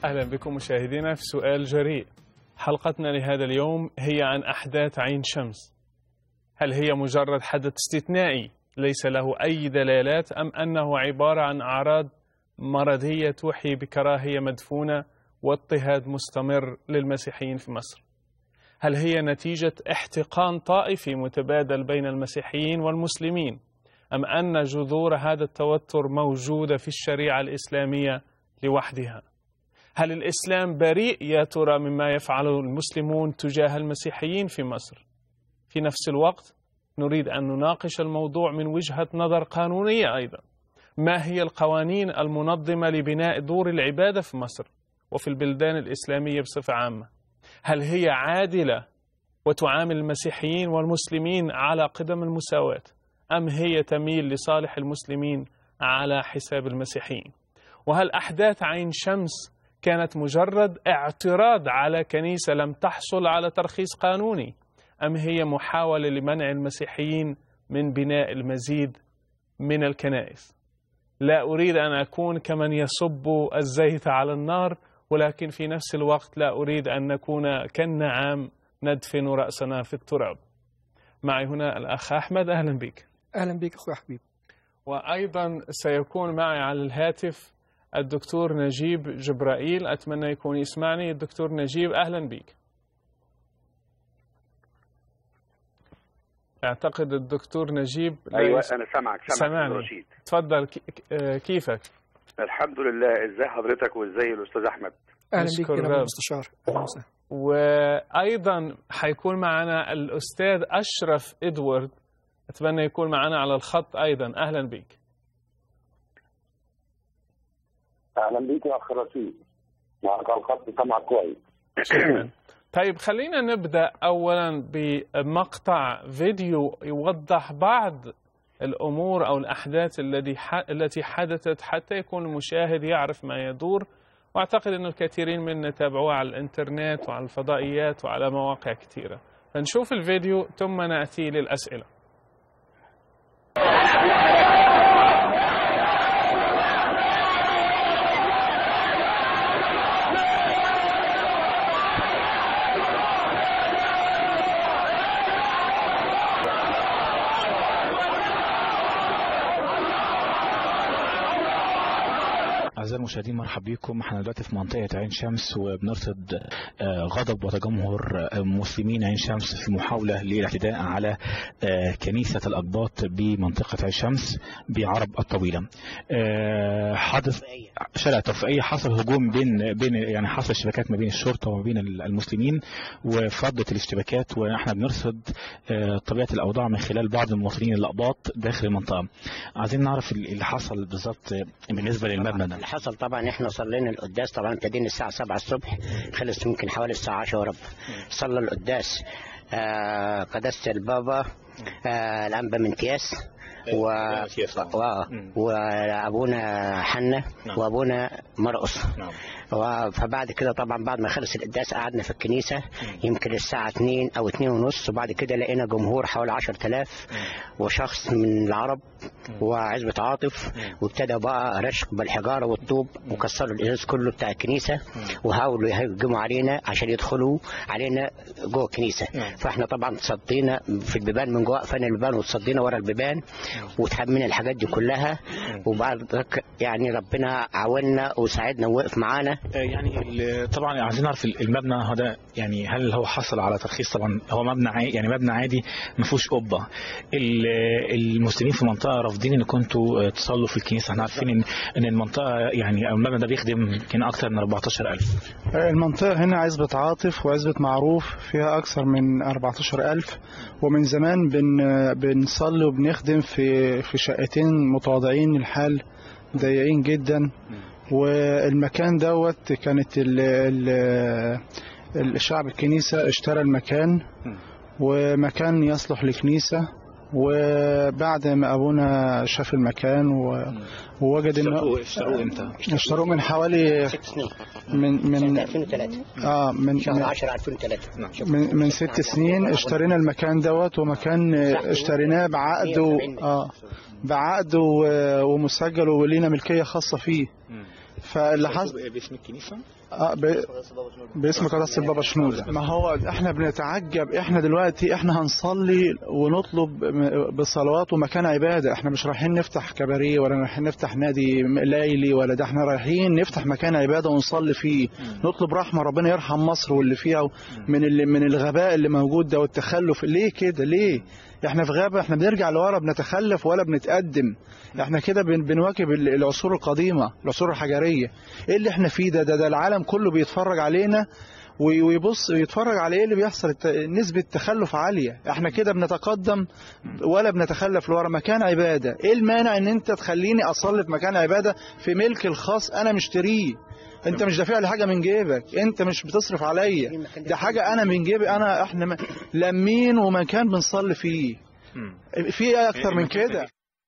أهلا بكم مشاهدينا في سؤال جريء حلقتنا لهذا اليوم هي عن أحداث عين شمس هل هي مجرد حدث استثنائي ليس له أي دلالات أم أنه عبارة عن أعراض مرضية توحي بكراهية مدفونة واضطهاد مستمر للمسيحيين في مصر هل هي نتيجة احتقان طائفي متبادل بين المسيحيين والمسلمين أم أن جذور هذا التوتر موجودة في الشريعة الإسلامية لوحدها هل الإسلام بريء يا ترى مما يفعله المسلمون تجاه المسيحيين في مصر في نفس الوقت نريد أن نناقش الموضوع من وجهة نظر قانونية أيضا ما هي القوانين المنظمة لبناء دور العبادة في مصر وفي البلدان الإسلامية بصفة عامة هل هي عادلة وتعامل المسيحيين والمسلمين على قدم المساواة أم هي تميل لصالح المسلمين على حساب المسيحيين وهل أحداث عين شمس كانت مجرد اعتراض على كنيسة لم تحصل على ترخيص قانوني أم هي محاولة لمنع المسيحيين من بناء المزيد من الكنائس لا أريد أن أكون كمن يصب الزيت على النار ولكن في نفس الوقت لا أريد أن نكون كالنعام ندفن رأسنا في التراب معي هنا الأخ أحمد أهلا بك اهلا بك اخوي حبيب وأيضا سيكون معي على الهاتف الدكتور نجيب جبرائيل أتمنى يكون يسمعني الدكتور نجيب أهلا بك أعتقد الدكتور نجيب لا ايوه يس- انا سامعك سامعك سامعني. أستاذ رشيد تفضل كي- آه، كيفك الحمد لله ازاي حضرتك وازاي الاستاذ احمد اهلا بك نشكر يا الرب. مستشار اهلا وسهلا وأيضا حيكون معنا الأستاذ أشرف إدوارد أتمنى يكون معنا على الخط أيضا أهلا بك اهلا بيك يا اخ رشيد معك على الخط سامعك كويس شكرا طيب خلينا نبدأ أولا بمقطع فيديو يوضح بعض الأمور أو الأحداث الذي ح- التي حدثت حتى يكون المشاهد يعرف ما يدور وأعتقد أن الكثيرين منا تابعوه على الإنترنت وعلى الفضائيات وعلى مواقع كثيرة فنشوف الفيديو ثم نأتي للأسئلة أعزائي المشاهدين مرحبا بكم احنا دلوقتي في منطقة عين شمس وبنرصد آه، غضب وتجمهر آه، مسلمين عين شمس في محاولة للاعتداء على آه، كنيسة الأقباط بمنطقة عين شمس بعرب الطويلة آه، حدث شارع توفيقية حصل هجوم بين بين يعني حصل اشتباكات ما بين الشرطة وما بين المسلمين وفضت الاشتباكات واحنا بنرصد آه، طبيعة الأوضاع من خلال بعض المواطنين الأقباط داخل المنطقة عايزين نعرف اللي حصل بالظبط بالنسبة للمبنى ده اللي حصل طبعا احنا صلينا القداس طبعا ابتدينا الساعة 7 الصبح خلص يمكن حوالي الساعة 10 وربع صلى القداس آه قداسة البابا آه الأنبا من كياس و... كياس طبعاً. و... مم. وابونا حنا نعم. وابونا مرقص نعم و- فبعد كده طبعا بعد ما خلص القداس قعدنا في الكنيسة يمكن الساعة 2 أو 2 ونص وبعد كده لقينا جمهور حوالي 10000 وشخص من العرب وعزبة عاطف وابتدى بقى رشق بالحجارة والطوب وكسروا الإزاز كله بتاع الكنيسة وحاولوا يهجموا علينا عشان يدخلوا علينا جوه الكنيسة نعم. فاحنا طبعا تصدينا في البيبان من جوه قفلنا البيبان وتصدينا ورا البيبان وتحملنا الحاجات دي كلها وبعد ذلك يعني ربنا عاوننا وساعدنا ووقف معانا آه، يعني ال- طبعا عايزين نعرف ال- المبنى هذا يعني هل هو حصل على ترخيص طبعا هو مبنى عادي يعني مبنى عادي ما فيهوش قبه ال- المسلمين في المنطقه رافضين ان كنتوا آه، تصلوا في الكنيسه احنا عارفين ان ان المنطقه يعني او المبنى ده بيخدم يمكن اكثر من 14000 المنطقة هنا عزبة عاطف وعزبة معروف فيها أكثر من 14000 ومن زمان بن بنصلي وبنخدم في في شقتين متواضعين الحال ضيقين جدا والمكان دوت كانت ال ال الشعب الكنيسة اشترى المكان ومكان يصلح لكنيسة وبعد ما أبونا شاف المكان و- ووجد إنه اشتروه اشتروه امتى؟ اشتروه من حوالي ست سنين من من سنة 2003 اه من شهر من- 10 2003 من, من ست سنين اشترينا المكان دوت ومكان آه، اشتريناه بعقد و- اه بعقد و- ومسجل ولينا ملكيه خاصه فيه فاللي حصل باسم الكنيسه آه ب... باسم قداسة البابا شنودة ما هو احنا بنتعجب احنا دلوقتي احنا هنصلي ونطلب م- بصلوات ومكان عبادة احنا مش رايحين نفتح كباريه ولا رايحين نفتح نادي ليلي ولا ده احنا رايحين نفتح مكان عبادة ونصلي فيه نطلب رحمة ربنا يرحم مصر واللي فيها من اللي من الغباء اللي موجود ده والتخلف ليه كده ليه احنا في غابة احنا بنرجع لورا بنتخلف ولا بنتقدم احنا كده بن- بنواكب ال- العصور القديمة العصور الحجرية ايه اللي احنا فيه ده ده, ده العالم كله بيتفرج علينا وي- ويبص يتفرج على ايه اللي بيحصل الت- نسبة تخلف عالية احنا كده بنتقدم ولا بنتخلف لورا مكان عبادة ايه المانع ان انت تخليني اصلي في مكان عبادة في ملك الخاص انا مشتريه انت مش دافع لي حاجه من جيبك انت مش بتصرف عليا ده حاجه انا من جيبي انا احنا م- لمين ومكان بنصلي فيه في ايه اكتر من كده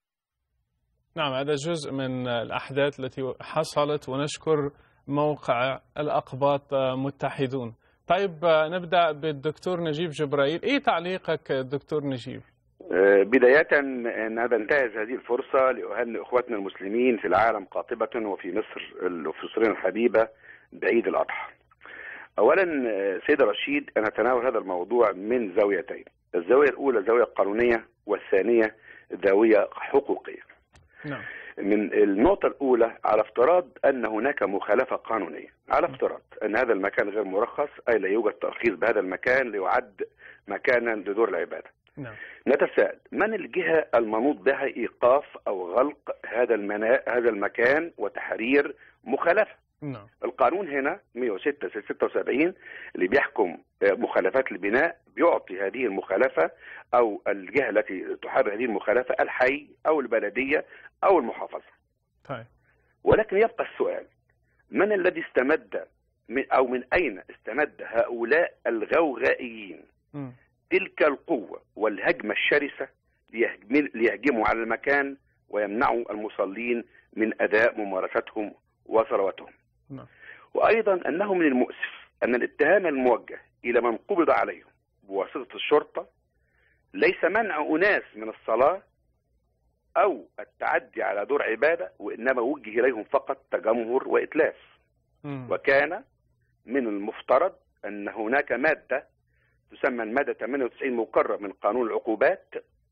نعم هذا جزء من الأحداث التي حصلت ونشكر موقع الأقباط متحدون طيب نبدأ بالدكتور نجيب جبرائيل إيه تعليقك دكتور نجيب آه، بداية أنا بنتهز هذه الفرصة لأهنئ إخواتنا المسلمين في العالم قاطبة وفي مصر في مصرنا الحبيبة بعيد الأضحى. أولا آه، سيد رشيد أنا أتناول هذا الموضوع من زاويتين. الزاوية الأولى زاوية قانونية والثانية زاوية حقوقية. نعم من النقطة الأولى على افتراض أن هناك مخالفة قانونية على افتراض أن هذا المكان غير مرخص أي لا يوجد ترخيص بهذا المكان ليعد مكانا لدور العبادة نعم نتساءل من الجهة المنوط بها إيقاف أو غلق هذا المنا... هذا المكان وتحرير مخالفة نعم القانون هنا 106 76 اللي بيحكم آه، مخالفات البناء بيعطي هذه المخالفة أو الجهة التي تحرر هذه المخالفة الحي أو البلدية أو المحافظة طيب ولكن يبقى السؤال من الذي استمد من أو من أين استمد هؤلاء الغوغائيين مم. تلك القوة والهجمة الشرسة ليهجم- ليهجموا على المكان ويمنعوا المصلين من أداء ممارستهم وصلواتهم نعم. وأيضا أنه من المؤسف أن الاتهام الموجه إلى من قبض عليهم بواسطة الشرطة ليس منع أناس من الصلاة أو التعدي على دور عبادة وإنما وجه إليهم فقط تجمهر وإتلاف مم. وكان من المفترض أن هناك مادة تسمى المادة 98 مقرر من قانون العقوبات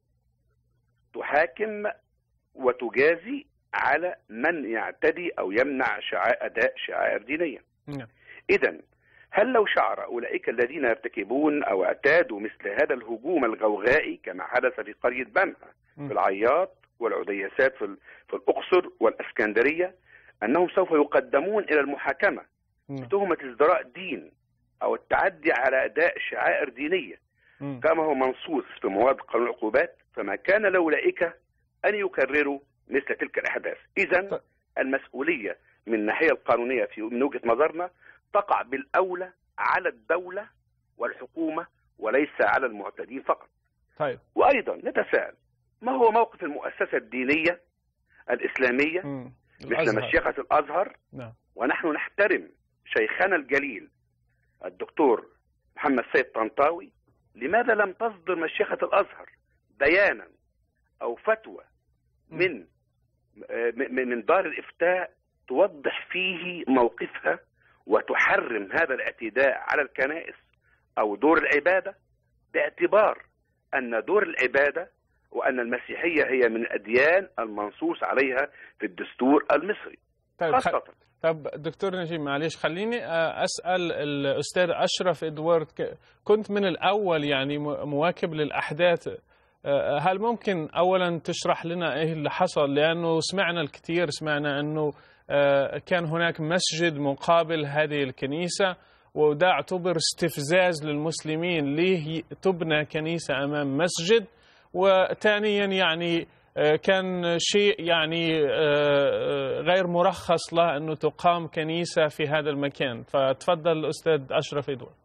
تحاكم وتجازي على من يعتدي أو يمنع شعائر أداء شعائر دينية نعم إذا هل لو شعر أولئك الذين يرتكبون أو اعتادوا مثل هذا الهجوم الغوغائي كما حدث في قرية بمها مم. في العياط والعديسات في ال- في الأقصر والأسكندرية أنهم سوف يقدمون إلى المحاكمة نعم بتهمة ازدراء دين أو التعدي على أداء شعائر دينية مم. كما هو منصوص في مواد قانون العقوبات فما كان لأولئك أن يكرروا مثل تلك الأحداث إذا طيب. المسؤولية من الناحية القانونية في من وجهة نظرنا تقع بالأولى على الدولة والحكومة وليس على المعتدين فقط طيب وأيضا نتساءل ما هو موقف المؤسسة الدينية الإسلامية مم. مثل الأزهر. مشيخة الأزهر نعم ونحن نحترم شيخنا الجليل الدكتور محمد سيد طنطاوي لماذا لم تصدر مشيخة الأزهر بيانا أو فتوى من آه، من من دار الإفتاء توضح فيه موقفها وتحرم هذا الاعتداء على الكنائس أو دور العبادة باعتبار أن دور العبادة وأن المسيحية هي من الأديان المنصوص عليها في الدستور المصري طيب خ... خاصة طب دكتور نجيب معلش خليني آه، أسأل الأستاذ أشرف إدوارد ك- كنت من الأول يعني م- مواكب للأحداث آه، هل ممكن أولا تشرح لنا إيه اللي حصل لأنه سمعنا الكثير سمعنا أنه آه، كان هناك مسجد مقابل هذه الكنيسة وده اعتبر استفزاز للمسلمين ليه تبنى كنيسة أمام مسجد وثانيا يعني آه، كان شيء يعني آه، آه، غير مرخص له أنه تقام كنيسة في هذا المكان فتفضل الأستاذ أشرف إدوارد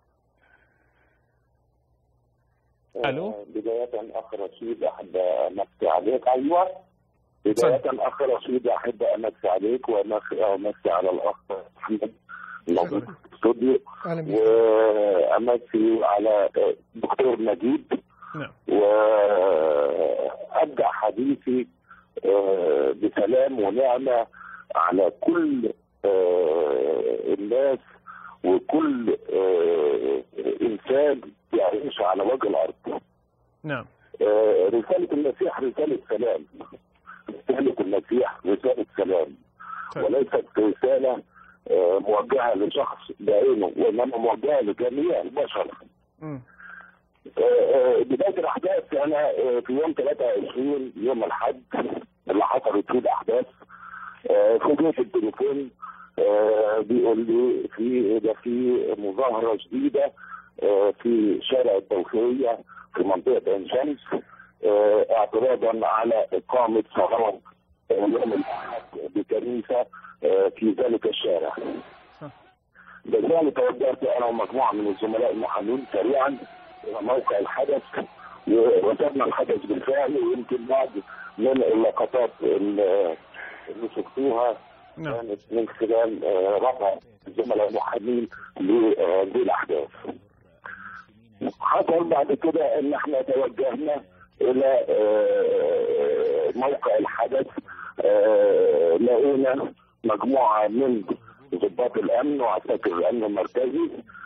ألو؟ آه، بداية أخ رشيد أحب أمسي عليك أيوه بداية أخ رشيد أحب أمسي عليك وأمسي أمسي على الأخ محمد موجود في الاستوديو اهلا بك وأمسي على آه، دكتور نجيب نعم وأبدأ حديثي آه، بسلام ونعمة على كل الناس وكل آه، انسان يعيش على وجه الارض نعم آه، رساله المسيح رساله سلام رساله المسيح رساله سلام طيب. وليست رساله آه، موجهه لشخص بعينه وانما موجهه لجميع البشر مم. آه، آه، بدايه الاحداث انا آه، في يوم 23 يوم الاحد اللي حصلت فيه الاحداث آه، فوجئت التليفون آه، بيقول لي في ده في مظاهره جديده آه، في شارع التوفيقيه في منطقه عين شمس آه، اعتراضا على اقامه صلاه يوم الاحد بكنيسه آه، في ذلك الشارع. بالفعل توجهت انا ومجموعه من الزملاء المحامين سريعا الى موقع الحدث ووجدنا الحدث بالفعل ويمكن بعض من اللقطات اللي اللي شفتوها نعم كانت من خلال آه، رفع الزملاء المحامين لهذه الاحداث. حصل بعد كده ان احنا توجهنا الى آه، موقع الحدث آه، لقينا مجموعه من ضباط الامن وعساكر الامن المركزي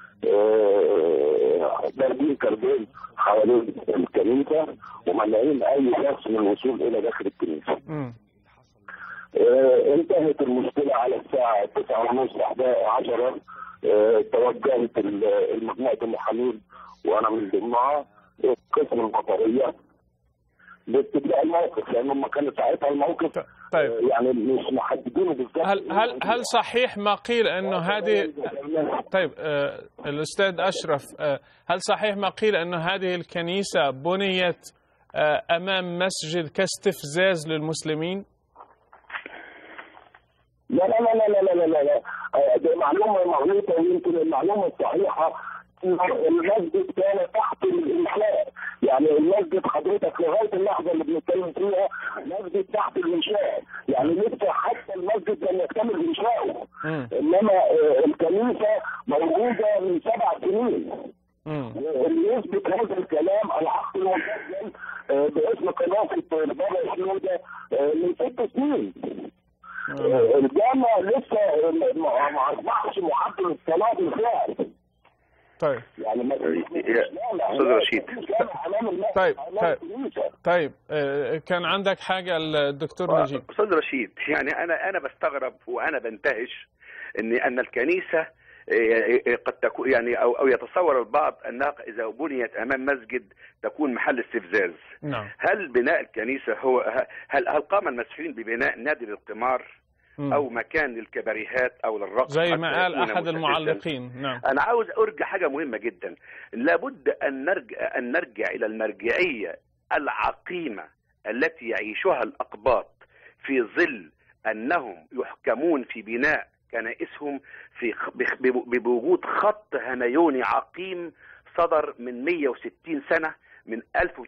آه، ضاربين كربون حوالين الكنيسه ومنعين اي شخص من الوصول الى داخل الكنيسه. مم. آه، انتهت المشكلة على الساعة 9 ونص 10 آه، توجهت ال- مجموعة المحامين وأنا من ضمنها آه، قسم البطارية لاستبداء الموقف لأن هم كانوا ساعتها الموقف طيب آه، يعني مش محددينه بالظبط هل هل هل صحيح ما قيل انه هذه طيب آه، الاستاذ اشرف آه، هل صحيح ما قيل انه هذه الكنيسه بنيت آه، امام مسجد كاستفزاز للمسلمين؟ لا لا لا لا لا لا لا لا آه، دي معلومة مغلوطة ويمكن المعلومة الصحيحة إن المسجد كان تحت الإنشاء يعني المسجد حضرتك لغاية اللحظة اللي بنتكلم فيها مسجد تحت الإنشاء يعني لسه حتى المسجد لم يكتمل إنشاؤه مم. إنما آه، الكنيسة موجودة من سبع سنين مم. اللي يثبت هذا الكلام العقد المسجل آه، باسم قناة بابا شنودة آه، من ست سنين آه، الجامع لسه ما ما اصبحش معد للصلاه بالفعل طيب يعني ما يا أستاذ رشيد. طيب، طيب. طيب آه، كان عندك حاجه الدكتور نجيب استاذ رشيد يعني انا انا بستغرب وانا بنتهش ان ان الكنيسه إيه، قد تكون يعني او او يتصور البعض انها اذا بنيت امام مسجد تكون محل استفزاز نعم هل بناء الكنيسه هو هل هل قام المسيحيين ببناء نادي للقمار مم. او مكان للكباريهات او للرقص زي حتى ما قال يكون احد مستفزاً؟ المعلقين نعم انا عاوز ارجع حاجه مهمه جدا لابد ان نرجع ان نرجع الى المرجعيه العقيمه التي يعيشها الاقباط في ظل انهم يحكمون في بناء كنائسهم في خ- بخ- بب- بوجود خط هنيوني عقيم صدر من 160 سنه من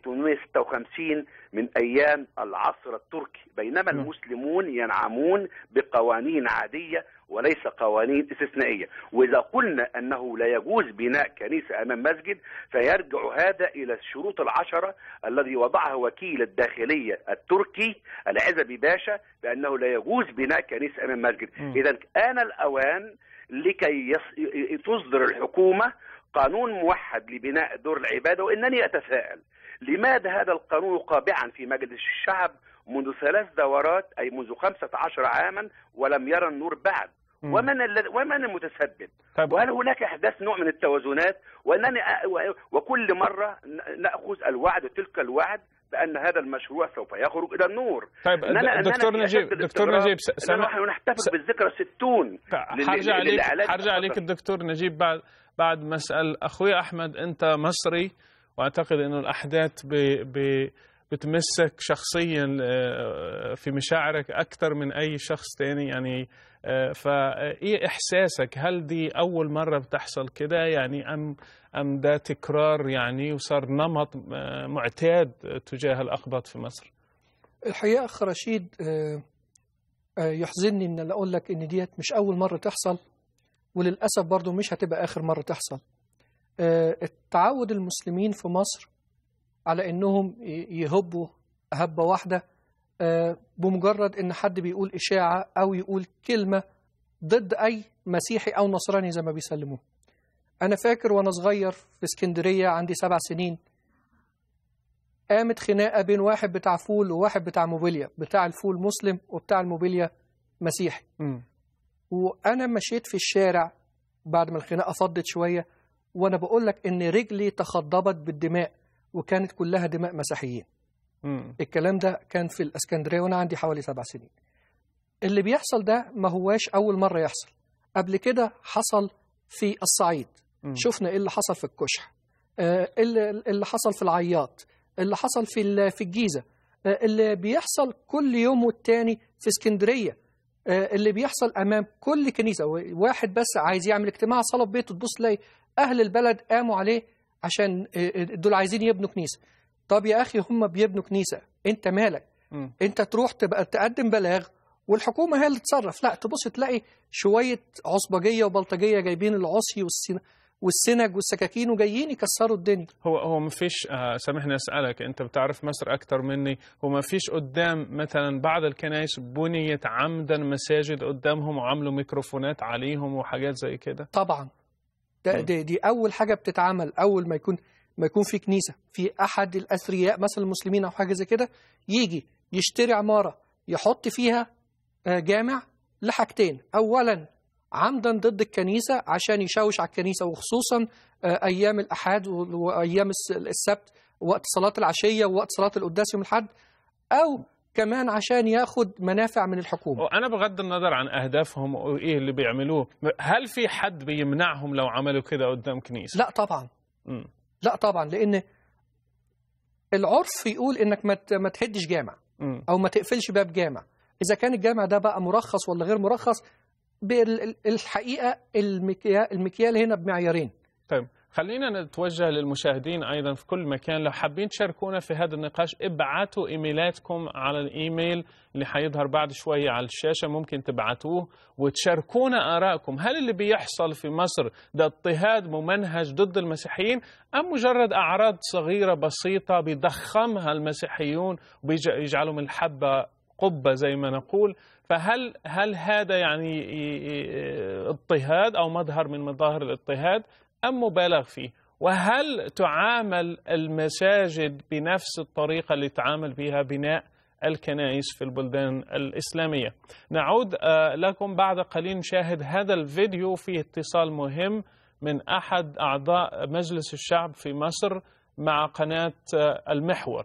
1856 من ايام العصر التركي بينما نعم. المسلمون ينعمون بقوانين عاديه وليس قوانين استثنائيه واذا قلنا انه لا يجوز بناء كنيسه امام مسجد فيرجع هذا الى الشروط العشره الذي وضعها وكيل الداخليه التركي العزبي باشا بانه لا يجوز بناء كنيسه امام مسجد مم. اذا آن الاوان لكي يص... ي- تصدر الحكومه قانون موحد لبناء دور العباده وانني اتساءل لماذا هذا القانون قابعا في مجلس الشعب منذ ثلاث دورات اي منذ خمسة عشر عاما ولم يرى النور بعد مم. ومن الذي ومن المتسبب طيب وهل هناك احداث نوع من التوازنات وانني أ- و- وكل مره ن- ناخذ الوعد تلك الوعد بان هذا المشروع سوف يخرج الى النور طيب إننا- إننا دكتور في نجيب أشد دكتور الاستغراب نجيب س- إننا سمع نحن نحتفل س- بالذكرى الستون حرجع لل- عليك للإعلان حرجع عليك الخطر. الدكتور نجيب بعد بعد مسألة أخوي أحمد أنت مصري وأعتقد أنه الأحداث ب ب بتمسك شخصيا آه، في مشاعرك أكثر من أي شخص تاني يعني آه، فإيه إحساسك هل دي أول مرة بتحصل كده يعني أم أم ده تكرار يعني وصار نمط آه، معتاد تجاه الأقباط في مصر الحقيقة أخ رشيد آه، آه، يحزنني إن أقول لك إن ديت مش أول مرة تحصل وللأسف برضو مش هتبقى آخر مرة تحصل آه، التعود المسلمين في مصر على إنهم ي- يهبوا هبة واحدة آه، بمجرد إن حد بيقول إشاعة أو يقول كلمة ضد اي مسيحي او نصراني زي ما بيسلموه انا فاكر وانا صغير في اسكندريه عندي سبع سنين قامت خناقه بين واحد بتاع فول وواحد بتاع موبيليا بتاع الفول مسلم وبتاع الموبيليا مسيحي مم. وانا مشيت في الشارع بعد ما الخناقه فضت شويه وانا بقول لك ان رجلي تخضبت بالدماء وكانت كلها دماء مسيحيين مم. الكلام ده كان في الاسكندريه وانا عندي حوالي سبع سنين اللي بيحصل ده ما هواش اول مره يحصل قبل كده حصل في الصعيد مم. شفنا ايه اللي حصل في الكشح آه، اللي اللي حصل في العياط اللي حصل في ال- في الجيزه آه، اللي بيحصل كل يوم والتاني في اسكندريه آه، اللي بيحصل امام كل كنيسه واحد بس عايز يعمل اجتماع صلاه في بيته تبص تلاقي اهل البلد قاموا عليه عشان آه، آه، دول عايزين يبنوا كنيسه طب يا اخي هم بيبنوا كنيسه انت مالك مم. انت تروح تبقى تقدم بلاغ والحكومه هي اللي تتصرف لا تبص تلاقي شويه عصبجيه وبلطجيه جايبين العصي والسن والسنج والسكاكين وجايين يكسروا الدنيا هو هو ما فيش آه سامحني اسالك انت بتعرف مصر اكثر مني هو ما فيش قدام مثلا بعض الكنائس بنيت عمدا مساجد قدامهم وعملوا ميكروفونات عليهم وحاجات زي كده طبعا ده مم. دي, دي اول حاجه بتتعمل اول ما يكون ما يكون في كنيسه في احد الاثرياء مثلا المسلمين او حاجه زي كده يجي يشتري عماره يحط فيها آه، جامع لحاجتين اولا عمدا ضد الكنيسه عشان يشوش على الكنيسه وخصوصا آه، ايام الاحاد و- وايام الس- السبت وقت صلاه العشيه ووقت صلاه القداس يوم الاحد او كمان عشان ياخد منافع من الحكومه وانا بغض النظر عن اهدافهم وايه اللي بيعملوه هل في حد بيمنعهم لو عملوا كده قدام كنيسه لا طبعا مم. لا طبعا لان العرف يقول انك ما ت- ما تهدش جامع مم. او ما تقفلش باب جامع اذا كان الجامع ده بقى مرخص ولا غير مرخص بال- الحقيقه المكيال, المكيال هنا بمعيارين طيب خلينا نتوجه للمشاهدين ايضا في كل مكان لو حابين تشاركونا في هذا النقاش ابعتوا ايميلاتكم على الايميل اللي حيظهر بعد شويه على الشاشه ممكن تبعتوه وتشاركونا ارائكم هل اللي بيحصل في مصر ده اضطهاد ممنهج ضد المسيحيين ام مجرد اعراض صغيره بسيطه بيضخمها المسيحيون ويجعلوا من الحبه قبه زي ما نقول فهل هل هذا يعني اضطهاد او مظهر من مظاهر الاضطهاد أم مبالغ فيه وهل تعامل المساجد بنفس الطريقة اللي تعامل بها بناء الكنائس في البلدان الإسلامية نعود آه، لكم بعد قليل نشاهد هذا الفيديو فيه اتصال مهم من أحد أعضاء مجلس الشعب في مصر مع قناة آه، المحور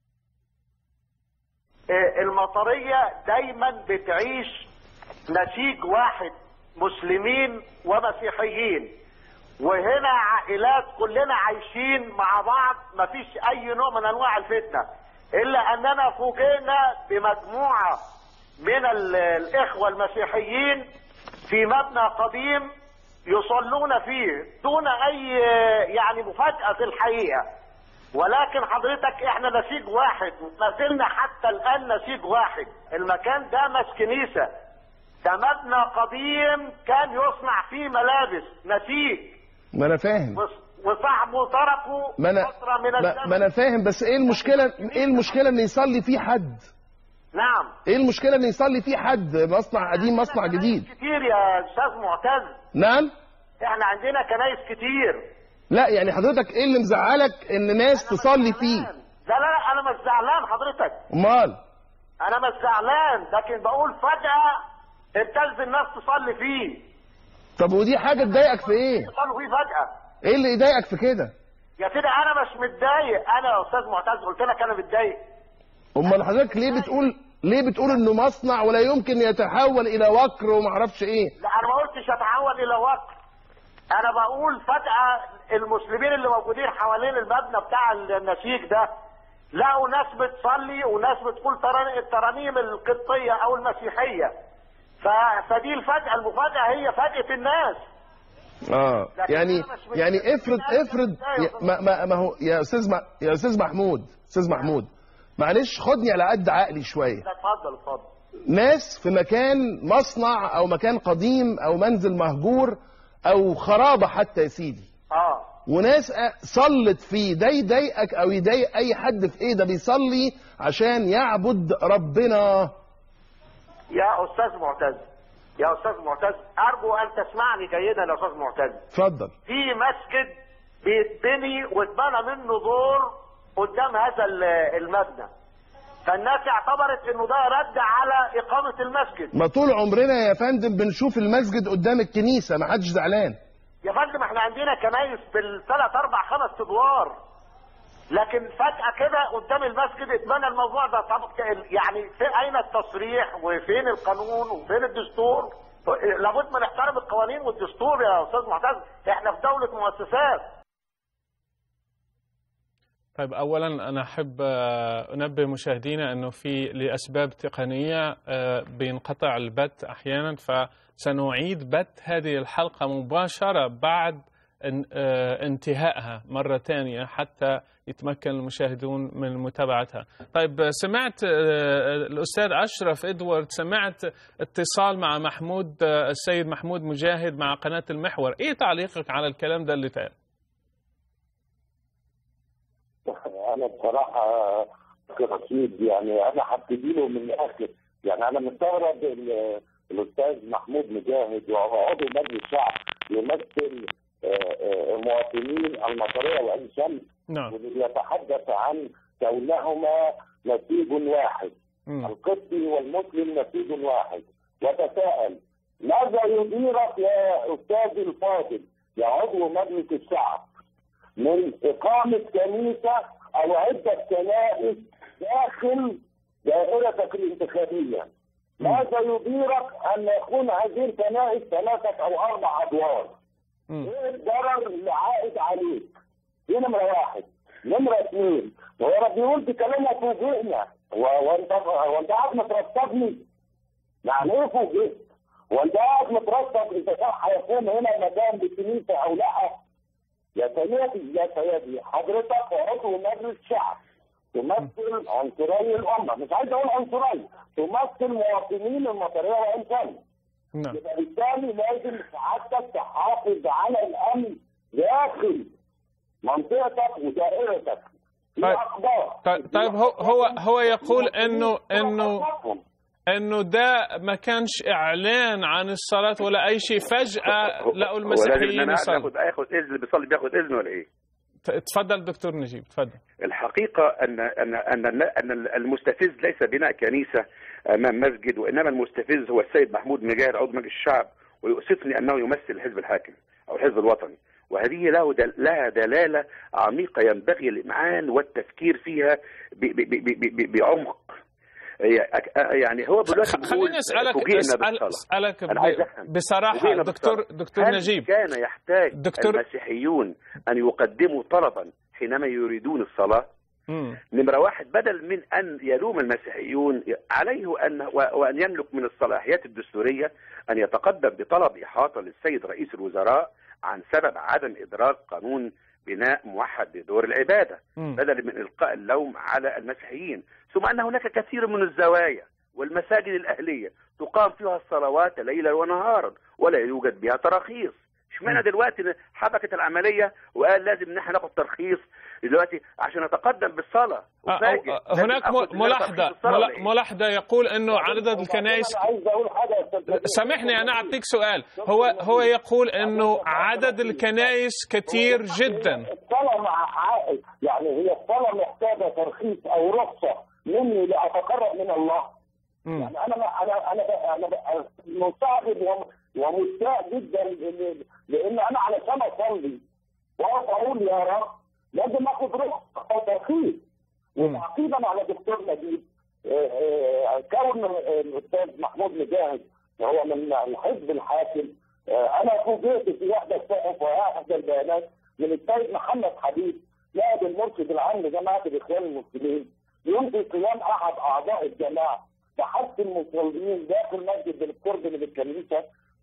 المطرية دايما بتعيش نسيج واحد مسلمين ومسيحيين وهنا عائلات كلنا عايشين مع بعض مفيش اي نوع من انواع الفتنة الا اننا فوجئنا بمجموعة من ال- الاخوة المسيحيين في مبنى قديم يصلون فيه دون اي يعني مفاجأة في الحقيقة ولكن حضرتك احنا نسيج واحد ما زلنا حتى الان نسيج واحد المكان ده مش كنيسة ده مبنى قديم كان يصنع فيه ملابس نسيج ما انا فاهم وص- وصاحبه تركه ما انا فترة من ما, الزمن ما انا فاهم بس ايه المشكله ايه المشكله ان يصلي فيه حد نعم ايه المشكله ان يصلي فيه حد مصنع قديم مصنع عندنا جديد كنايس كتير يا استاذ معتز نعم احنا عندنا كنايس كتير لا يعني حضرتك ايه اللي مزعلك ان ناس تصلي فيه لا لا لا انا مش زعلان حضرتك امال انا مش زعلان لكن بقول فجأة ابتز الناس تصلي فيه طب ودي حاجه تضايقك في ايه يصلوا فيه فجأة ايه اللي يضايقك في كده يا سيدي انا مش متضايق انا يا استاذ معتز قلت لك انا متضايق امال حضرتك ليه بتقول ليه بتقول انه مصنع ولا يمكن يتحول الى وكر وما اعرفش ايه لا انا ما قلتش اتحول الى وقت انا بقول فجأة المسلمين اللي موجودين حوالين المبنى بتاع النسيج ده لقوا ناس بتصلي وناس بتقول تران- الترانيم القبطية او المسيحية ف- فدي الفجأة المفاجأة هي فجأة الناس اه لكن يعني أنا مش يعني متضايق. افرض أنا افرض مش متضايق. يا- ما, ما, ما هو يا استاذ ما يا استاذ محمود استاذ محمود معلش خدني على قد عقلي شويه لا اتفضل اتفضل ناس في مكان مصنع او مكان قديم او منزل مهجور او خرابه حتى يا سيدي اه وناس أ- صلت فيه ده يضايقك او يضايق اي حد في ايه ده بيصلي عشان يعبد ربنا يا استاذ معتز يا استاذ معتز ارجو ان تسمعني جيدا يا استاذ معتز اتفضل في مسجد بيتبني واتبنى منه دور قدام هذا ال- المبنى فالناس اعتبرت انه ده رد على اقامه المسجد ما طول عمرنا يا فندم بنشوف المسجد قدام الكنيسه ما حدش زعلان يا فندم احنا عندنا كنايس بالثلاث اربع خمس ادوار لكن فجأة كده قدام المسجد اتبنى الموضوع ده طب يعني في اين التصريح وفين القانون وفين الدستور لابد من احترام القوانين والدستور يا استاذ معتز احنا في دولة مؤسسات طيب اولا انا احب آه، انبه مشاهدينا انه في لاسباب تقنيه آه، بينقطع البث احيانا فسنعيد بث هذه الحلقه مباشره بعد ان- آه، انتهائها مره ثانيه حتى يتمكن المشاهدون من متابعتها. طيب آه، سمعت آه، الاستاذ اشرف ادوارد سمعت اتصال مع محمود آه، السيد محمود مجاهد مع قناه المحور، ايه تعليقك على الكلام ده اللي اتقال؟ انا بصراحه كرشيد يعني انا هبتدي له من الاخر يعني انا مستغرب ال- الاستاذ محمود مجاهد وهو عضو مجلس الشعب يمثل آه، آه، مواطنين المطريه وعين شمس نعم ويتحدث عن كونهما نسيج واحد مم. القبطي والمسلم نسيج واحد وتساءل ماذا يديرك يا استاذي الفاضل يا عضو مجلس الشعب من إقامة كنيسة أو عدة كنائس داخل دائرتك الانتخابية ماذا يديرك أن يكون هذه الكنائس ثلاثة أو أربع أدوار مم. إيه الضرر اللي عائد عليك دي نمرة واحد نمرة اثنين هو رب يقول بكلامه فوجئنا و- وانت وانت قاعد مترصدني يعني ايه فوجئت؟ وانت قاعد مترصد انت صح هيكون هنا مكان للكنيسه او لا؟ يا سيدي يا سيدي حضرتك عضو مجلس شعب تمثل عنصري الامه مش عايز اقول عنصري تمثل مواطنين المطريه وان كان نعم يبقى بالتالي لازم سعادتك تحافظ على الامن داخل منطقتك ودائرتك في طيب. اخبار طيب طيب هو هو هو يقول انه انه انه ده ما كانش اعلان عن الصلاه ولا اي شيء فجاه لقوا هو لازم ان المسيحيين انا يصلوا اخد اخد اذن اللي بيصلي بياخد اذن ولا ايه؟ ت- تفضل دكتور نجيب تفضل الحقيقة أن أن أن أن المستفز ليس بناء كنيسة أمام مسجد وإنما المستفز هو السيد محمود مجاهد عضو مجلس الشعب ويؤسفني أنه يمثل الحزب الحاكم أو الحزب الوطني وهذه له دل لها دلالة عميقة ينبغي الإمعان والتفكير فيها ب ب ب ب ب بعمق يعني هو دلوقتي خ- بيقول خليني اسالك فوجئنا اسال بالصلاة. اسالك أنا عايز ب- أفهم. بصراحه فوجئنا دكتور بالصلاة. دكتور هل نجيب كان يحتاج دكتور- المسيحيون أن يقدموا طلبا حينما يريدون الصلاة مم. نمرة واحد بدل من أن يلوم المسيحيون عليه أن و- وأن يملك من الصلاحيات الدستورية أن يتقدم بطلب إحاطة للسيد رئيس الوزراء عن سبب عدم إدراك قانون بناء موحد لدور العبادة مم. بدل من إلقاء اللوم على المسيحيين ثم أن هناك كثير من الزوايا والمساجد الأهلية تقام فيها الصلوات ليلا ونهارا ولا يوجد بها تراخيص اشمعنى دلوقتي حبكت العملية وقال لازم ان احنا ناخد ترخيص دلوقتي عشان اتقدم بالصلاه آه، وفاجئ. أو- لازم هناك آخد م- ملاحظه ترخيص الصلاة ولا ملا- إيه؟ ملاحظه يقول انه عدد الكنائس انا عايز اقول حاجه يا أستاذ سامحني انا اعطيك سؤال هو هو يقول انه عدد الكنائس كتير جدا الصلاه مع عائد يعني هي الصلاه محتاجه ترخيص او رخصه مني لاتقرب من الله مم. يعني انا انا انا انا مستعجب وم- ومستاء جدا لأن- لان انا علشان اصلي واقف اقول يا رب لازم اخد رخصه او ترخيص وتعقيبا على دكتور نجيب آه، آه، كون الاستاذ محمود مجاهد وهو من الحزب الحاكم آه، انا فوجئت في احدى الصحف واحدى البيانات من السيد محمد حبيب نائب المرشد العام لجماعه الاخوان المسلمين يمضي قيام احد اعضاء الجماعه بحث المصلين داخل مسجد القرب من الكنيسه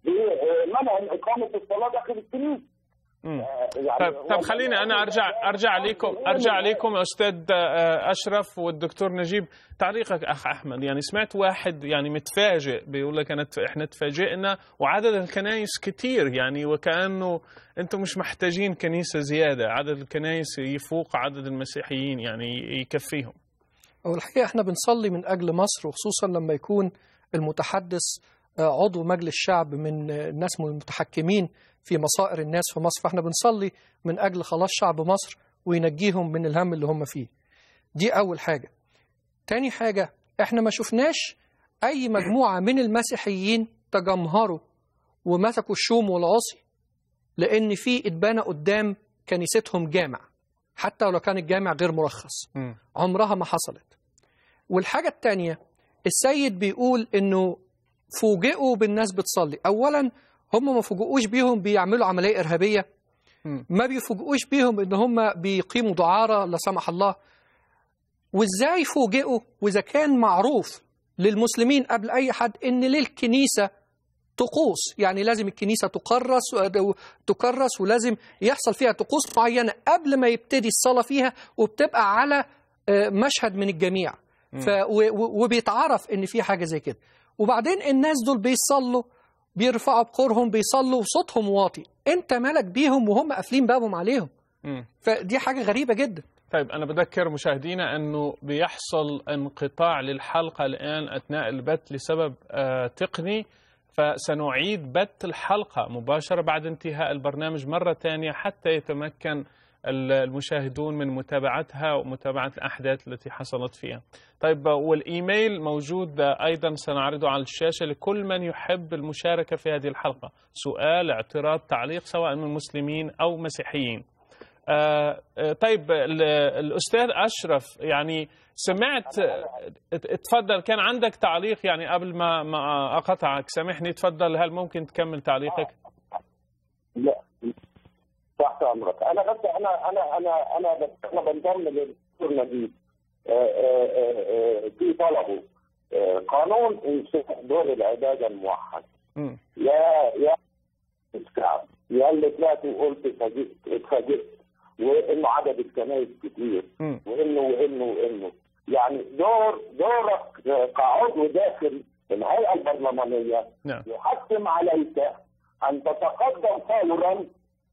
بمنع من اقامه الصلاه داخل الكنيسه مم. آه، يعني طيب طيب هو- خليني انا ارجع ارجع لكم ارجع لكم استاذ آه، اشرف والدكتور نجيب تعليقك اخ احمد يعني سمعت واحد يعني متفاجئ بيقول لك انا احنا تفاجئنا وعدد الكنائس كتير يعني وكانه انتم مش محتاجين كنيسه زياده عدد الكنائس يفوق عدد المسيحيين يعني يكفيهم هو الحقيقة احنا بنصلي من أجل مصر وخصوصا لما يكون المتحدث آه، عضو مجلس شعب من آه، الناس من المتحكمين في مصائر الناس في مصر فاحنا بنصلي من أجل خلاص شعب مصر وينجيهم من الهم اللي هم فيه دي أول حاجة تاني حاجة احنا ما شفناش أي مجموعة من المسيحيين تجمهروا ومسكوا الشوم والعصي لأن في إتبانة قدام كنيستهم جامع حتى ولو كان الجامع غير مرخص مم. عمرها ما حصلت والحاجة التانية السيد بيقول إنه فوجئوا بالناس بتصلي أولا هم ما فوجئوش بيهم بيعملوا عملية إرهابية مم. ما بيفوجئوش بيهم إن هم بيقيموا دعارة لا سمح الله وإزاي فوجئوا وإذا كان معروف للمسلمين قبل أي حد إن للكنيسة طقوس يعني لازم الكنيسة تكرس تكرس ولازم يحصل فيها طقوس معينة قبل ما يبتدي الصلاة فيها وبتبقى على آه، مشهد من الجميع ف و- و- وبيتعرف ان في حاجه زي كده وبعدين الناس دول بيصلوا بيرفعوا بخورهم بيصلوا وصوتهم واطي انت مالك بيهم وهم قافلين بابهم عليهم مم. فدي حاجه غريبه جدا طيب أنا بذكر مشاهدينا أنه بيحصل انقطاع للحلقة الآن أثناء البث لسبب آه، تقني فسنعيد بث الحلقة مباشرة بعد انتهاء البرنامج مرة ثانية حتى يتمكن ال- المشاهدون من متابعتها ومتابعة الأحداث التي حصلت فيها طيب والإيميل موجود أيضا سنعرضه على الشاشة لكل من يحب المشاركة في هذه الحلقة سؤال اعتراض تعليق سواء من مسلمين أو مسيحيين آه، آه، طيب ال- الأستاذ أشرف يعني سمعت ات- اتفضل كان عندك تعليق يعني قبل ما ما أقطعك سامحني تفضل هل ممكن تكمل تعليقك؟ لا تحت امرك انا بس انا انا انا انا بس انا بنضم للدكتور نجيب آه، آه، آه، آه، في طلبه آه، قانون انشاء دور العباده الموحد مم. يا يا الشعب يا اللي طلعت وقلت اتفاجئت اتفاجئت وانه عدد الكنائس كتير مم. وانه وانه وانه يعني دور دورك آه، كعضو داخل الهيئه البرلمانيه نعم يحتم عليك أن تتقدم فورا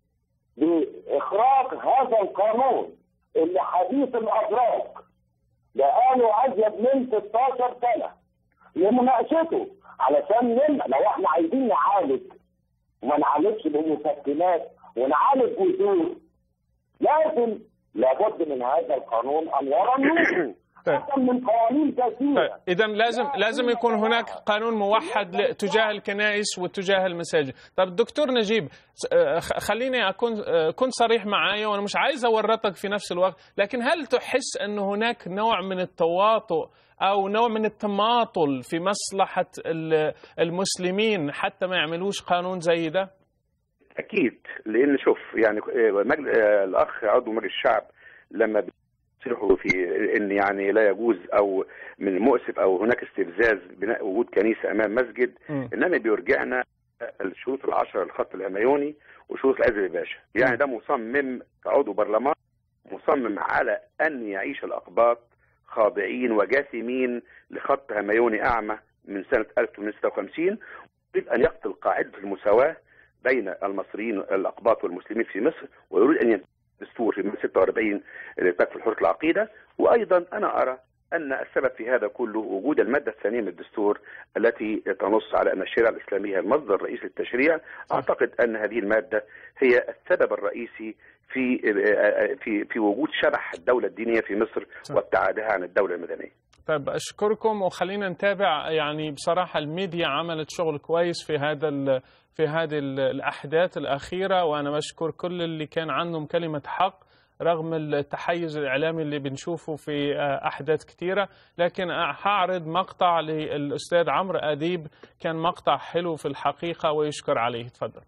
بإخراج هذا القانون اللي حديث الأدراك بقاله أزيد من 16 سنة لمناقشته علشان نم... لو احنا عايزين نعالج وما نعالجش بمسكنات ونعالج جذور لازم لابد من هذا القانون أن يرى النور طيب. أكثر من قوانين طيب كثيرة إذا لازم لازم يكون هناك قانون موحد ل- تجاه الكنائس وتجاه المساجد. طيب دكتور نجيب س- آه، خ- خليني أكون آه، كن صريح معايا وأنا مش عايز أورطك في نفس الوقت، لكن هل تحس أن هناك نوع من التواطؤ أو نوع من التماطل في مصلحة ال- المسلمين حتى ما يعملوش قانون زي ده؟ اكيد لان شوف يعني آه، مجل... آه، الاخ عضو مجلس الشعب لما بيصرحوا في ان يعني لا يجوز او من المؤسف او هناك استفزاز بناء وجود كنيسه امام مسجد مم. انما بيرجعنا الشروط العشره للخط الهميوني وشروط الازل باشا يعني ده مصمم كعضو برلمان مصمم على ان يعيش الاقباط خاضعين وجاثمين لخط هميوني اعمى من سنه 1856 يريد ان يقتل قاعده المساواه بين المصريين الاقباط والمسلمين في مصر ويريد ان ينتهي الدستور في 46 اللي تكفل حريه العقيده وايضا انا ارى ان السبب في هذا كله وجود الماده الثانيه من الدستور التي تنص على ان الشريعه الاسلاميه هي المصدر الرئيسي للتشريع اعتقد ان هذه الماده هي السبب الرئيسي في في في وجود شبح الدوله الدينيه في مصر صح. وابتعادها عن الدوله المدنيه طيب اشكركم وخلينا نتابع يعني بصراحه الميديا عملت شغل كويس في هذا ال في هذه ال- الاحداث الاخيره وانا بشكر كل اللي كان عندهم كلمه حق رغم التحيز الاعلامي اللي بنشوفه في آه، احداث كثيره لكن هعرض مقطع للاستاذ عمرو اديب كان مقطع حلو في الحقيقه ويشكر عليه تفضل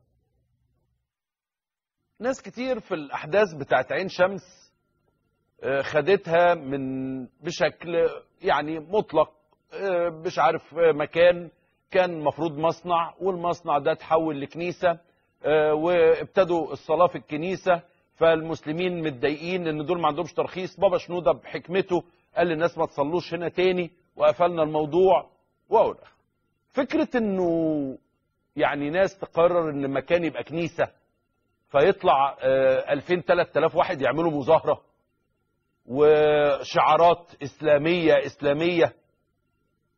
ناس كتير في الأحداث بتاعت عين شمس آه، خدتها من بشكل يعني مطلق آه، مش عارف آه، مكان كان مفروض مصنع والمصنع ده اتحول لكنيسة آه، وابتدوا الصلاة في الكنيسة فالمسلمين متضايقين ان دول ما عندهمش ترخيص بابا شنودة بحكمته قال للناس ما تصلوش هنا تاني وقفلنا الموضوع واقول فكرة انه يعني ناس تقرر ان مكان يبقى كنيسة فيطلع آه، 2000 3000 واحد يعملوا مظاهرة وشعارات إسلامية إسلامية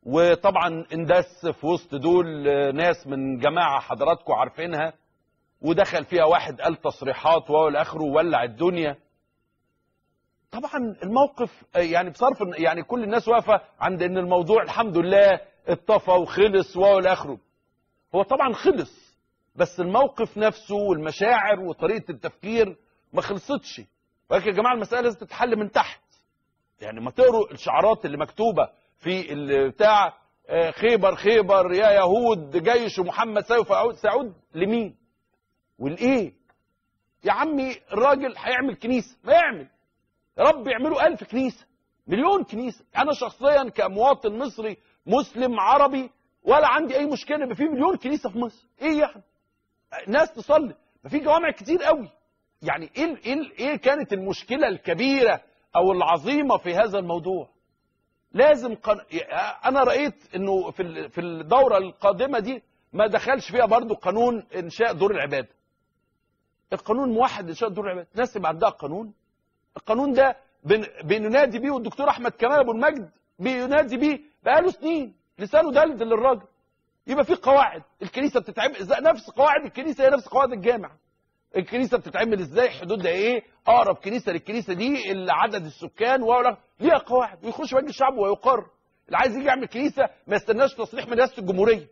وطبعا اندس في وسط دول آه، ناس من جماعه حضراتكم عارفينها ودخل فيها واحد قال تصريحات وهو الاخره ولع الدنيا طبعا الموقف آه، يعني بصرف إن- يعني كل الناس واقفه عند ان الموضوع الحمد لله اتطفى وخلص وهو الاخره هو طبعا خلص بس الموقف نفسه والمشاعر وطريقه التفكير ما خلصتش ولكن يا جماعه المساله لازم تتحل من تحت يعني ما تقروا الشعارات اللي مكتوبه في ال- بتاع آه، خيبر خيبر يا يهود جيش محمد سوف يعود سيعود لمين والايه يا عمي الراجل هيعمل كنيسه ما يعمل يا رب يعملوا ألف كنيسه مليون كنيسه انا شخصيا كمواطن مصري مسلم عربي ولا عندي اي مشكله يبقى في مليون كنيسه في مصر ايه يعني ناس تصلي ما في جوامع كتير قوي يعني ايه ال- ايه ال- ايه كانت المشكله الكبيره او العظيمه في هذا الموضوع لازم قن... انا رايت انه في ال- في الدوره القادمه دي ما دخلش فيها برضو قانون انشاء دور العباده القانون موحد انشاء دور العباده الناس يبقى عندها قانون القانون ده بن... بننادي بيه والدكتور احمد كمال ابو المجد بينادي بيه بقاله سنين لسانه دلدل للراجل يبقى في قواعد الكنيسه بتتعمل إزاي؟ نفس قواعد الكنيسه هي نفس قواعد الجامع الكنيسه بتتعمل ازاي حدودها ايه اقرب كنيسه للكنيسه دي اللي عدد السكان ولا ليها قواعد ويخش مجلس الشعب ويقر اللي عايز يجي يعمل كنيسه ما يستناش تصريح من رئاسه الجمهوريه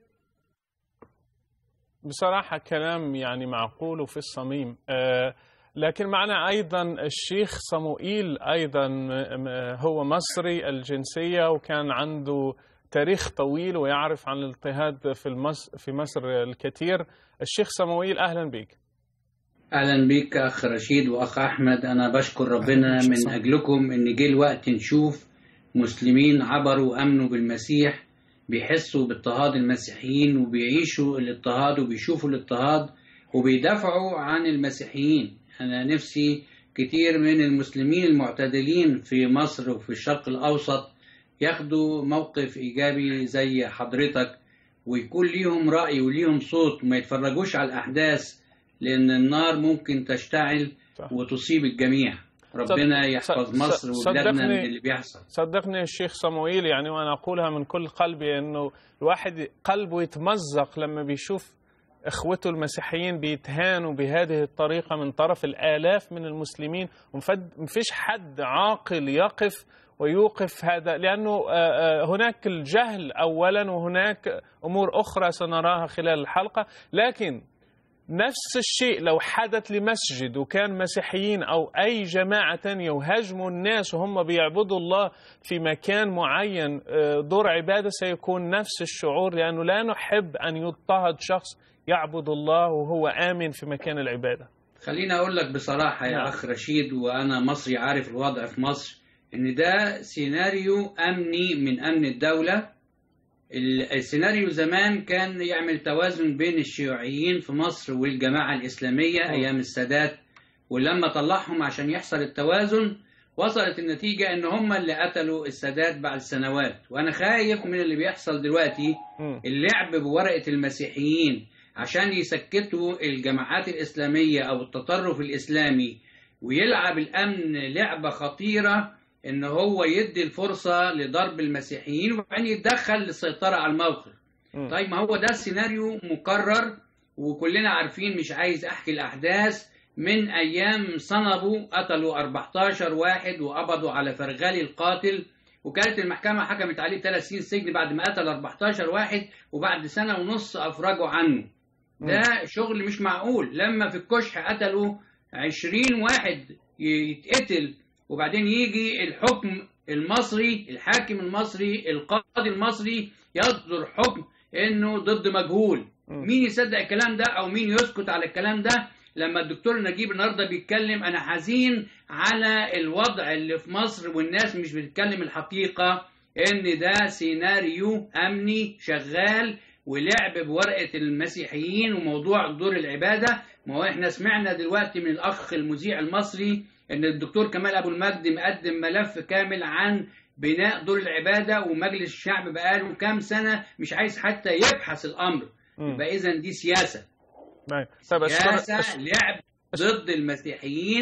بصراحة كلام يعني معقول وفي الصميم آه، لكن معنا أيضا الشيخ صموئيل أيضا م- م- هو مصري الجنسية وكان عنده تاريخ طويل ويعرف عن الاضطهاد في المصر في مصر الكثير الشيخ صموئيل أهلا بك اهلا بيك اخ رشيد واخ احمد انا بشكر ربنا من اجلكم ان جه الوقت نشوف مسلمين عبروا امنوا بالمسيح بيحسوا باضطهاد المسيحيين وبيعيشوا الاضطهاد وبيشوفوا الاضطهاد وبيدافعوا عن المسيحيين انا نفسي كتير من المسلمين المعتدلين في مصر وفي الشرق الاوسط ياخدوا موقف ايجابي زي حضرتك ويكون ليهم راي وليهم صوت وما يتفرجوش على الاحداث لأن النار ممكن تشتعل وتصيب الجميع ربنا يحفظ صد- مصر صد- وبلادنا من صدقني- اللي بيحصل صدقني الشيخ صموئيل يعني وأنا أقولها من كل قلبي أنه الواحد قلبه يتمزق لما بيشوف إخوته المسيحيين بيتهانوا بهذه الطريقة من طرف الآلاف من المسلمين ومفيش حد عاقل يقف ويوقف هذا لأنه آه، آه، هناك الجهل أولا وهناك أمور أخرى سنراها خلال الحلقة لكن نفس الشيء لو حدث لمسجد وكان مسيحيين أو أي جماعة تانية وهاجموا الناس وهم بيعبدوا الله في مكان معين آه، دور عبادة سيكون نفس الشعور لأنه لا نحب أن يضطهد شخص يعبد الله وهو آمن في مكان العبادة خليني أقول لك بصراحة يا نعم. أخ رشيد وأنا مصري عارف الوضع في مصر إن ده سيناريو أمني من أمن الدولة ال- السيناريو زمان كان يعمل توازن بين الشيوعيين في مصر والجماعة الإسلامية أيام السادات ولما طلعهم عشان يحصل التوازن وصلت النتيجة إن هم اللي قتلوا السادات بعد سنوات وأنا خايف من اللي بيحصل دلوقتي اللعب بورقة المسيحيين عشان يسكتوا الجماعات الإسلامية أو التطرف الإسلامي ويلعب الأمن لعبة خطيرة إن هو يدي الفرصة لضرب المسيحيين وبعدين يتدخل للسيطرة على الموقف طيب ما هو ده السيناريو مكرر وكلنا عارفين مش عايز أحكي الأحداث من أيام صنبوا قتلوا 14 واحد وقبضوا على فرغالي القاتل وكانت المحكمة حكمت عليه ثلاث سنين سجن بعد ما قتل 14 واحد وبعد سنة ونص أفرجوا عنه ده شغل مش معقول لما في الكشح قتلوا 20 واحد يتقتل وبعدين يجي الحكم المصري الحاكم المصري القاضي المصري يصدر حكم انه ضد مجهول مين يصدق الكلام ده او مين يسكت على الكلام ده لما الدكتور نجيب النهارده بيتكلم انا حزين على الوضع اللي في مصر والناس مش بتتكلم الحقيقه ان ده سيناريو امني شغال ولعب بورقه المسيحيين وموضوع دور العباده ما هو احنا سمعنا دلوقتي من الاخ المذيع المصري ان الدكتور كمال ابو المجد مقدم ملف كامل عن بناء دور العباده ومجلس الشعب بقاله كام سنه مش عايز حتى يبحث الامر يبقى اذا دي سياسه طيب أشكر- سياسه لعب ضد المسيحيين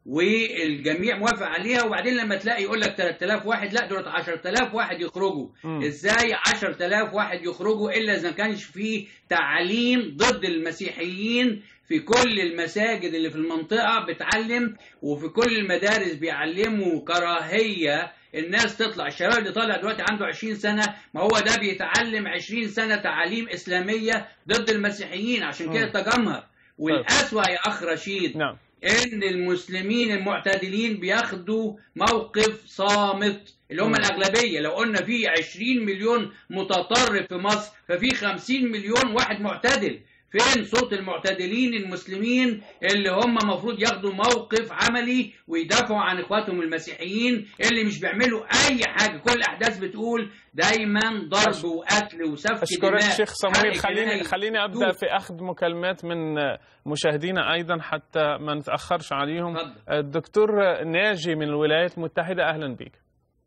والجميع موافق عليها وبعدين لما تلاقي يقول لك 3000 واحد لا دول 10000 واحد يخرجوا مم. ازاي 10000 واحد يخرجوا الا اذا ما كانش في تعليم ضد المسيحيين في كل المساجد اللي في المنطقه بتعلم وفي كل المدارس بيعلموا كراهيه الناس تطلع الشباب اللي طالع دلوقتي عنده 20 سنه ما هو ده بيتعلم 20 سنه تعاليم اسلاميه ضد المسيحيين عشان كده مم. تجمهر والاسوأ يا اخ رشيد نعم ان المسلمين المعتدلين بياخدوا موقف صامت اللي هم مم. الاغلبيه لو قلنا في 20 مليون متطرف في مصر ففي 50 مليون واحد معتدل فين صوت المعتدلين المسلمين اللي هم المفروض ياخدوا موقف عملي ويدافعوا عن اخواتهم المسيحيين اللي مش بيعملوا اي حاجه كل الاحداث بتقول دايما ضرب وقتل وسفك أشكرك دماء شيخ صمويل حرق خليني جناين، خليني أبدأ دول. في أخذ مكالمات من مشاهدينا أيضا حتى ما نتأخرش عليهم الدكتور ناجي من الولايات المتحدة أهلا بك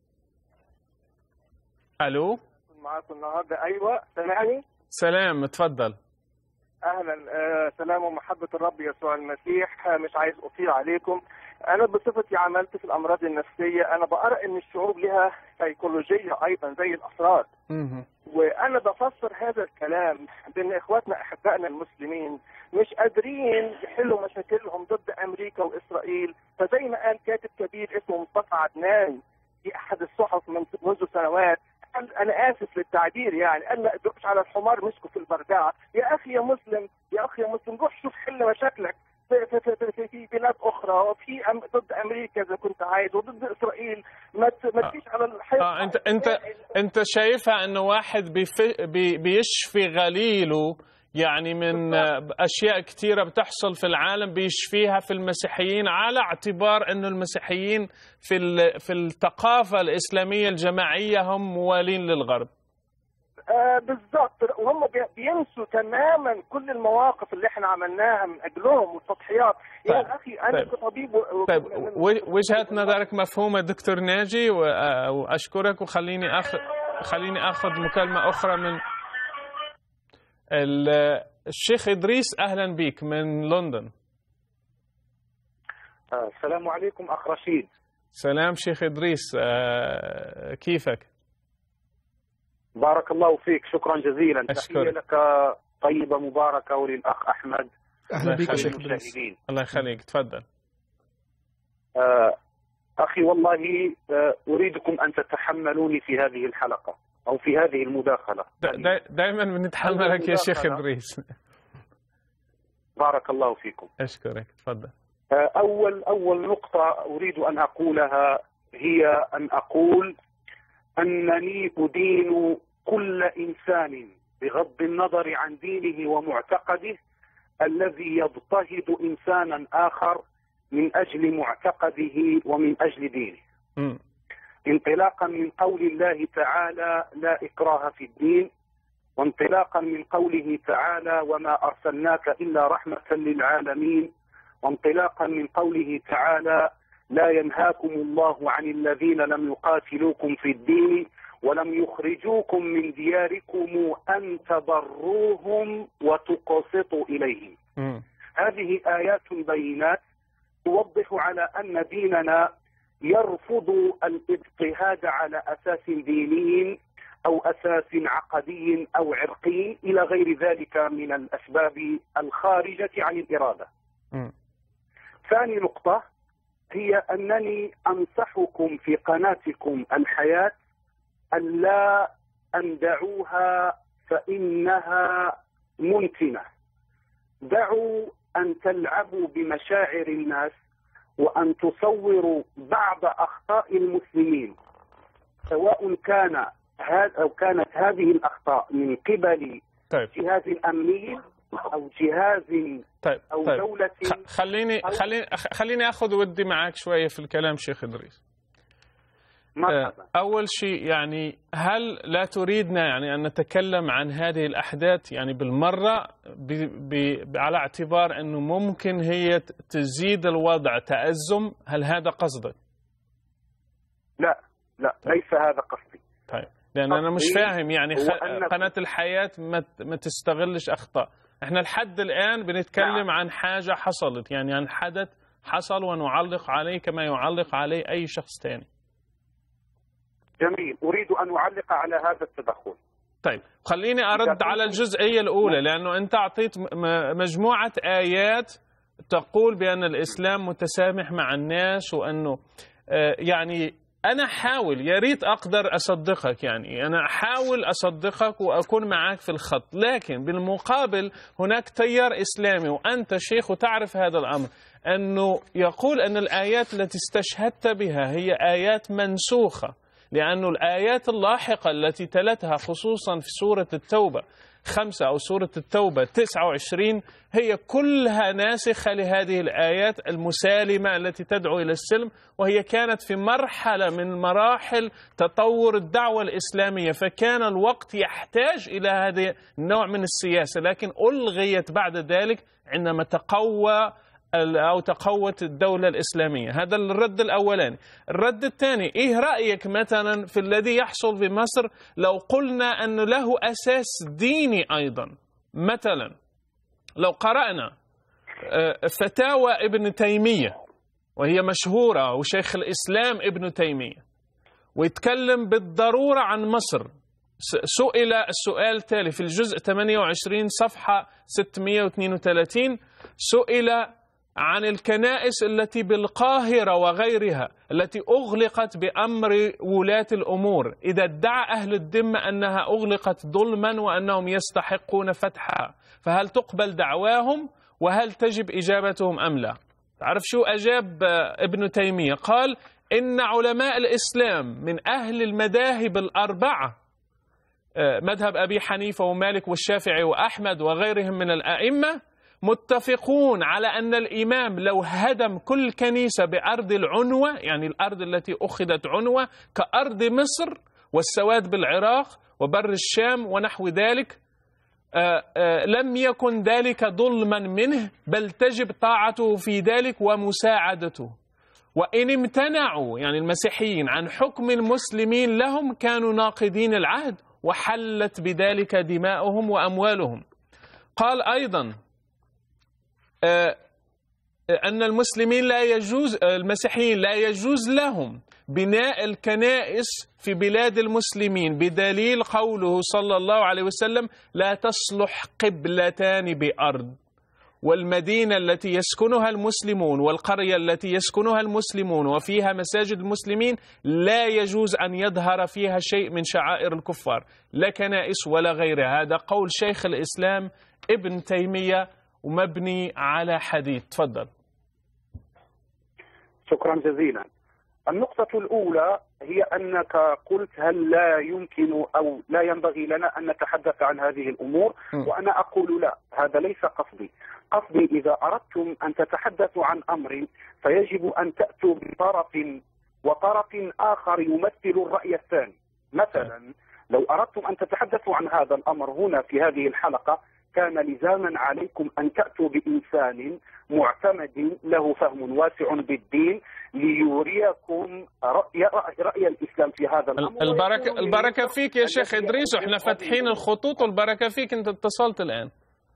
ألو معاكم النهارده ايوه سامعني سلام تفضل اهلا آه سلام ومحبه الرب يسوع المسيح آه مش عايز اطيل عليكم انا بصفتي عملت في الامراض النفسيه انا بقرا ان الشعوب لها سيكولوجيه ايضا زي الافراد مهم. وانا بفسر هذا الكلام بان اخواتنا احبائنا المسلمين مش قادرين يحلوا مشاكلهم ضد امريكا واسرائيل فزي ما قال كاتب كبير اسمه مصطفى عدنان في احد الصحف من منذ سنوات قال انا اسف للتعبير يعني قال لا ادوش على الحمار مسكوا في البردعه يا اخي يا مسلم يا اخي يا مسلم روح شوف حل مشاكلك في, في, في, في, في بلاد اخرى وفي أم ضد امريكا اذا كنت عايز وضد اسرائيل ما ت- ما تجيش على الحيط آه أنت أنت أنت شايفها إنه واحد بيف- بي بيشفي غليله يعني من آه، أشياء كثيرة بتحصل في العالم بيشفيها في المسيحيين على اعتبار إنه المسيحيين في ال- في الثقافة الإسلامية الجماعية هم موالين للغرب آه بالظبط وهم بي- بينسوا تماما كل المواقف اللي احنا عملناها من اجلهم والتضحيات طيب، يا اخي انا طيب. كطبيب و... طيب و- وجهة نظرك مفهومة دكتور ناجي و- وأشكرك وخليني أخذ خليني أخذ مكالمة أخرى من ال- الشيخ إدريس أهلا بك من لندن آه، السلام عليكم اخ رشيد سلام شيخ إدريس آه، كيفك بارك الله فيك شكرا جزيلا أشكرك. تحيه لك طيبه مباركه وللاخ احمد أهلا بك يا وكل شيخ إدريس. المشاهدين. الله يخليك تفضل آه، اخي والله آه، اريدكم ان تتحملوني في هذه الحلقه او في هذه المداخله دائما بنتحملك يا شيخ المداخلة. إدريس بارك الله فيكم أشكرك تفضل آه، اول اول نقطه اريد ان اقولها هي ان اقول انني ادين كل انسان بغض النظر عن دينه ومعتقده الذي يضطهد انسانا اخر من اجل معتقده ومن اجل دينه مم. انطلاقا من قول الله تعالى لا اكراه في الدين وانطلاقا من قوله تعالى وما ارسلناك الا رحمه للعالمين وانطلاقا من قوله تعالى لا ينهاكم الله عن الذين لم يقاتلوكم في الدين ولم يخرجوكم من دياركم ان تبروهم وتقسطوا اليهم مم. هذه آيات بينات توضح على أن ديننا يرفض الاضطهاد على أساس ديني أو أساس عقدي أو عرقي إلى غير ذلك من الأسباب الخارجة عن الإرادة مم. ثاني نقطة هي أنني أنصحكم في قناتكم الحياة ألا أندعوها فإنها منتنة دعوا أن تلعبوا بمشاعر الناس وأن تصوروا بعض أخطاء المسلمين سواء كان هذا أو كانت هذه الأخطاء من قبل طيب جهاز أمني أو جهاز طيب أو طيب دولة خ- خليني خليني خ- خليني اخذ ودي معك شويه في الكلام شيخ ادريس آه، اول شيء يعني هل لا تريدنا يعني ان نتكلم عن هذه الاحداث يعني بالمره ب ب على اعتبار انه ممكن هي ت- تزيد الوضع تازم هل هذا قصدك لا لا ليس هذا قصدي طيب لان انا مش قصدي فاهم يعني هو خ... أنكم- قناه الحياه ما ت- ما تستغلش اخطاء احنا لحد الان بنتكلم عن حاجه حصلت يعني عن حدث حصل ونعلق عليه كما يعلق عليه أي شخص تاني جميل أريد أن أعلق على هذا التدخل طيب خليني أرد على الجزئية الأولى لأنه أنت أعطيت م- م- مجموعة آيات تقول بأن الإسلام متسامح مع الناس وأنه آه، يعني أنا حاول يا ريت أقدر أصدقك يعني أنا أحاول أصدقك وأكون معك في الخط لكن بالمقابل هناك تيار إسلامي وأنت شيخ وتعرف هذا الأمر أنه يقول أن الآيات التي استشهدت بها هي آيات منسوخة لأن الآيات اللاحقة التي تلتها خصوصا في سورة التوبة خمسة أو سورة التوبة 29 هي كلها ناسخة لهذه الآيات المسالمة التي تدعو إلى السلم وهي كانت في مرحلة من مراحل تطور الدعوة الإسلامية فكان الوقت يحتاج إلى هذا النوع من السياسة لكن ألغيت بعد ذلك عندما تقوى أو تقوت الدولة الإسلامية هذا الرد الأولاني الرد الثاني إيه رأيك مثلا في الذي يحصل في مصر لو قلنا أن له أساس ديني أيضا مثلا لو قرأنا آه، فتاوى ابن تيمية وهي مشهورة وشيخ الإسلام ابن تيمية ويتكلم بالضرورة عن مصر س- سئل السؤال التالي في الجزء 28 صفحة 632 سئل عن الكنائس التي بالقاهرة وغيرها التي أغلقت بأمر ولاة الأمور إذا ادعى أهل الذمة أنها أغلقت ظلما وأنهم يستحقون فتحها فهل تقبل دعواهم وهل تجب إجابتهم أم لا تعرف شو أجاب آه، ابن تيمية قال إن علماء الإسلام من أهل المذاهب الأربعة آه، مذهب أبي حنيفة ومالك والشافعي وأحمد وغيرهم من الأئمة متفقون على أن الإمام لو هدم كل كنيسة بأرض العنوة يعني الأرض التي أخذت عنوة كأرض مصر والسواد بالعراق وبر الشام ونحو ذلك آه، آه، لم يكن ذلك ظلما منه بل تجب طاعته في ذلك ومساعدته وإن امتنعوا يعني المسيحيين عن حكم المسلمين لهم كانوا ناقضين العهد وحلت بذلك دماؤهم وأموالهم قال أيضا آه، أن المسلمين لا يجوز المسيحيين لا يجوز لهم بناء الكنائس في بلاد المسلمين بدليل قوله صلى الله عليه وسلم لا تصلح قبلتان بأرض والمدينة التي يسكنها المسلمون والقرية التي يسكنها المسلمون وفيها مساجد المسلمين لا يجوز أن يظهر فيها شيء من شعائر الكفار لا كنائس ولا غيرها هذا قول شيخ الإسلام ابن تيمية ومبني على حديث تفضل شكرا جزيلا النقطة الأولى هي أنك قلت هل لا يمكن أو لا ينبغي لنا أن نتحدث عن هذه الأمور م. وأنا أقول لا هذا ليس قصدي قصدي إذا أردتم أن تتحدثوا عن أمر فيجب أن تأتوا بطرف وطرف آخر يمثل الرأي الثاني مثلا لو أردتم أن تتحدثوا عن هذا الأمر هنا في هذه الحلقة كان لزاما عليكم أن تأتوا بإنسان معتمد له فهم واسع بالدين ليريكم رأي, رأي, رأي الإسلام في هذا الأمر البركة, ويكون البركة فيك يا شيخ الذي إدريس احنا فاتحين الخطوط والبركة فيك انت اتصلت الآن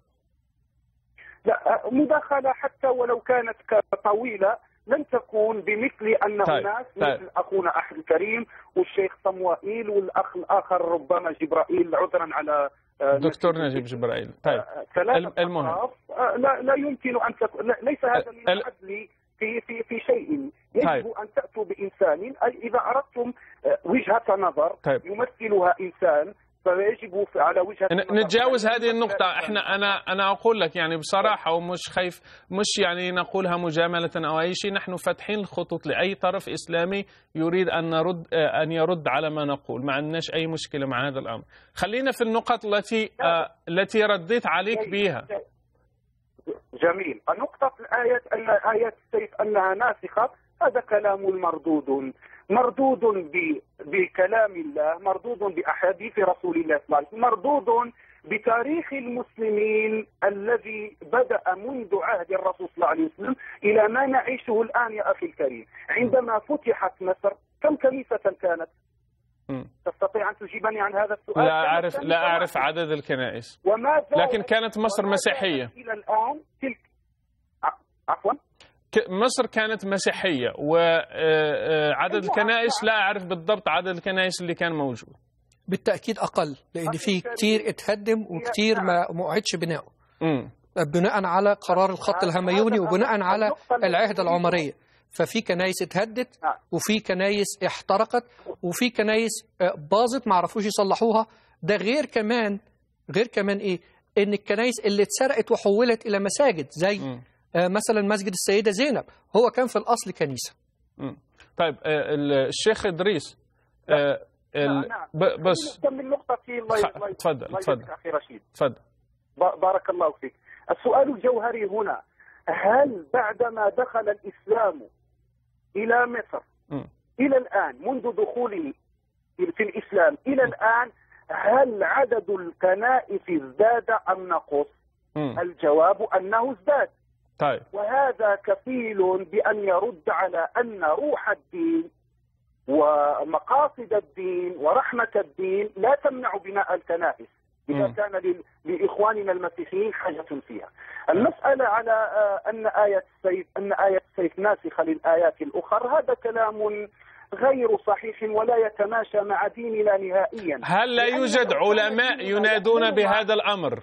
لا مداخلة حتى ولو كانت طويلة لن تكون بمثل أن طيب، أناس طيب. مثل أخونا أحد الكريم والشيخ صموئيل والأخ الآخر ربما جبرائيل عذرا على آه، دكتور نجيب جبرائيل طيب ثلاثة الم- المهم أطراف آه، لا, لا يمكن أن تكون لا- ليس هذا من ال- العدل في في في شيء يجب طيب. أن تأتوا بإنسان أي إذا أردتم آه، وجهة نظر طيب. يمثلها إنسان فيجب في- على وجهة ن- النظر نتجاوز يعني هذه النقطة احنا أنا أنا أقول لك يعني بصراحة ومش خايف مش يعني نقولها مجاملة أو أي شيء نحن فاتحين الخطوط لأي طرف إسلامي يريد أن نرد آه، أن يرد على ما نقول ما عندناش أي مشكلة مع هذا الأمر خلينا في النقط التي آه، التي رديت عليك بها جميل النقطة في الآية أن آيات السيف أنها ناسخة هذا كلام مردود مردود ب... بكلام الله مردود بأحاديث رسول الله صلى الله عليه وسلم مردود بتاريخ المسلمين الذي بدأ منذ عهد الرسول صلى الله عليه وسلم إلى ما نعيشه الآن يا أخي الكريم عندما فتحت مصر كم كنيسة كانت م. تستطيع أن تجيبني عن هذا السؤال لا كانت أعرف كنيسة لا أعرف واحدة. عدد الكنائس وما زالت لكن كانت مصر وما مسيحية زالت إلى الآن تلك ع- عفوا ك- مصر كانت مسيحية وعدد الكنائس لا أعرف بالضبط عدد الكنائس اللي كان موجود بالتاكيد اقل لان في كتير اتهدم وكتير ما ما اعيدش بناؤه مم. بناء على قرار الخط الهميوني وبناء على العهد العمريه ففي كنايس اتهدت وفي كنايس احترقت وفي كنايس آه، باظت ما عرفوش يصلحوها ده غير كمان غير كمان ايه ان الكنايس اللي اتسرقت وحولت الى مساجد زي آه، مثلا مسجد السيده زينب هو كان في الاصل كنيسه مم. طيب آه، ال- الشيخ إدريس آه، ال- نعم. ب- بس نكمل نقطتي الله خ- الله- تفضل، الله تفضل. يجزيك اخي رشيد تفضل ب- بارك الله فيك السؤال الجوهري هنا هل بعدما دخل الاسلام الى مصر مم. الى الان منذ دخوله في الاسلام الى الان هل عدد الكنائس ازداد ام نقص؟ مم. الجواب انه ازداد طيب وهذا كفيل بأن يرد على أن روح الدين ومقاصد الدين ورحمة الدين لا تمنع بناء الكنائس إذا مم. كان لل- لإخواننا المسيحيين حاجة فيها المسألة على آه، أن آية السيف أن آية السيف ناسخة للآيات الأخرى هذا كلام غير صحيح ولا يتماشى مع ديننا نهائيا هل لا لأن يوجد لو كان علماء ديننا ينادون يحملها- بهذا الأمر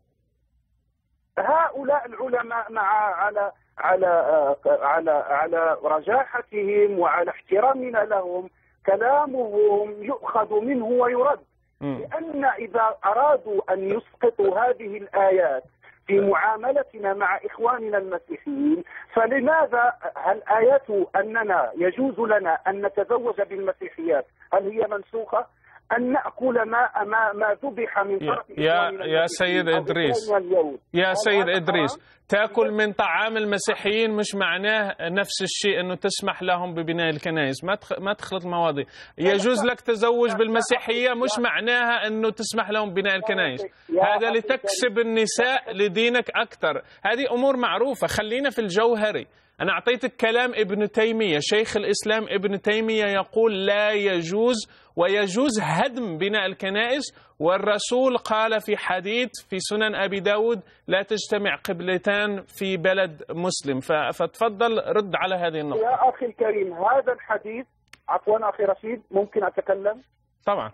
هؤلاء العلماء مع على على آه، على على رجاحتهم وعلى احترامنا لهم كلامهم يؤخذ منه ويرد مم. لأن إذا أرادوا أن يسقطوا هذه الآيات في معاملتنا مع إخواننا المسيحيين فلماذا هل آيات أننا يجوز لنا أن نتزوج بالمسيحيات هل هي منسوخة؟ أن نأكل ما ما ما ذبح من يا طرف يا, إخواننا يا المسيحيين سيد أو إدريس إخواننا اليهود يا هل سيد هذا إدريس حرام؟ تاكل من طعام المسيحيين مش معناه نفس الشيء انه تسمح لهم ببناء الكنائس ما تخ... ما تخلط المواضيع يجوز لك تزوج بالمسيحيه مش معناها انه تسمح لهم ببناء الكنائس هذا لتكسب النساء لدينك اكثر هذه امور معروفه خلينا في الجوهري انا اعطيتك كلام ابن تيميه شيخ الاسلام ابن تيميه يقول لا يجوز ويجوز هدم بناء الكنائس والرسول قال في حديث في سنن أبي داود لا تجتمع قبلتان في بلد مسلم ف- فتفضل رد على هذه النقطة يا أخي الكريم هذا الحديث عفوا أخي رشيد ممكن أتكلم طبعا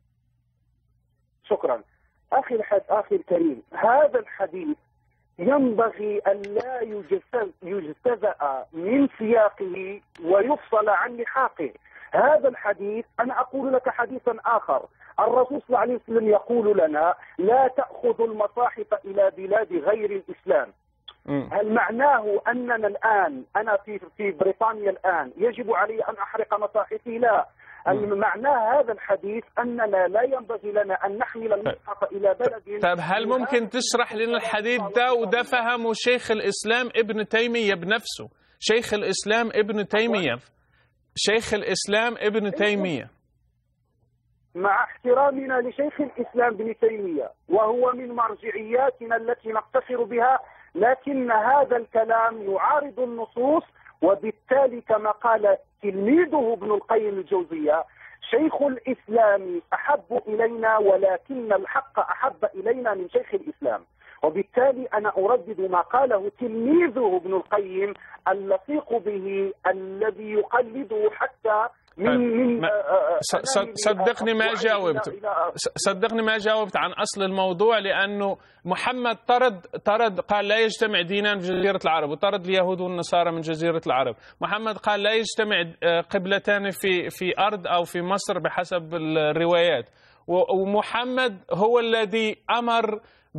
شكرا أخي الحد أخي الكريم هذا الحديث ينبغي أن لا يجتز- يجتزأ من سياقه ويفصل عن لحاقه هذا الحديث أنا أقول لك حديثا آخر الرسول صلى الله عليه وسلم يقول لنا لا تأخذوا المصاحف إلى بلاد غير الإسلام هل معناه أننا الآن أنا في في بريطانيا الآن يجب علي أن أحرق مصاحفي لا هل معناه هذا الحديث أننا لا ينبغي لنا أن نحمل المصحف إلى بلد طيب هل ممكن تشرح لنا الحديث ده وده فهمه شيخ الإسلام ابن تيمية بنفسه شيخ الإسلام ابن تيمية شيخ الإسلام ابن تيمية مع احترامنا لشيخ الإسلام ابن تيمية وهو من مرجعياتنا التي نفتخر بها لكن هذا الكلام يعارض النصوص وبالتالي كما قال تلميذه ابن القيم الجوزية شيخ الإسلام أحب إلينا ولكن الحق أحب إلينا من شيخ الإسلام وبالتالي أنا أردد ما قاله تلميذه ابن القيم اللصيق به الذي يقلده حتى من من ما- آه، آه، ص- ص- صدقني ما أبوعين جاوبت إلى- إلى- ص- صدقني ما جاوبت عن أصل الموضوع لأنه محمد طرد طرد قال لا يجتمع دينان في جزيرة العرب وطرد اليهود والنصارى من جزيرة العرب محمد قال لا يجتمع آه، قبلتان في في أرض أو في مصر بحسب الروايات و- ومحمد هو الذي أمر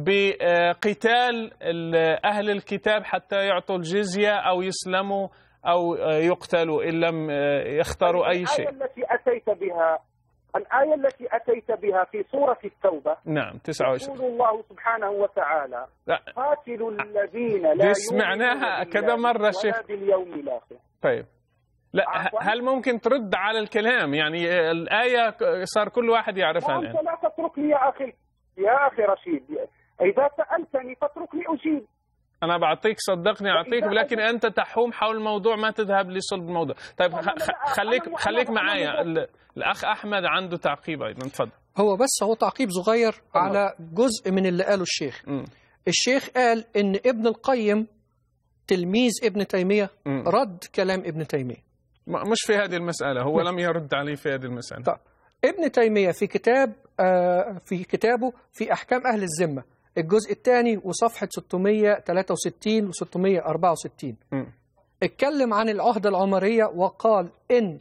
بقتال ال- أهل الكتاب حتى يعطوا الجزية أو يسلموا أو آه، يقتلوا إن لم آه، يختاروا أي شيء الآية التي أتيت بها الآية التي أتيت بها في سورة التوبة نعم 29 يقول الله سبحانه وتعالى لا. قاتلوا الذين لا دي سمعناها يؤمنون كذا بالله مرة شيخ. ولا باليوم الآخر طيب لا ه- هل ممكن ترد على الكلام يعني الآية ك- صار كل واحد يعرفها وأنت الآن لا تتركني يا أخي يا أخي رشيد إذا سألتني فاتركني أجيب أنا بعطيك صدقني أعطيك لكن أنت تحوم حول الموضوع ما تذهب لصلب الموضوع طيب خ- خ- خليك خليك معايا ال- الأخ أحمد عنده تعقيب أيضا تفضل هو بس هو تعقيب صغير على جزء من اللي قاله الشيخ مم. الشيخ قال ان ابن القيم تلميذ ابن تيمية مم. رد كلام ابن تيمية م- مش في هذه المسألة هو لم يرد عليه في هذه المسألة طيب ابن تيمية في كتاب آه، في كتابه في أحكام أهل الذمة الجزء الثاني وصفحة 663 و 664 مم. اتكلم عن العهدة العمرية وقال إن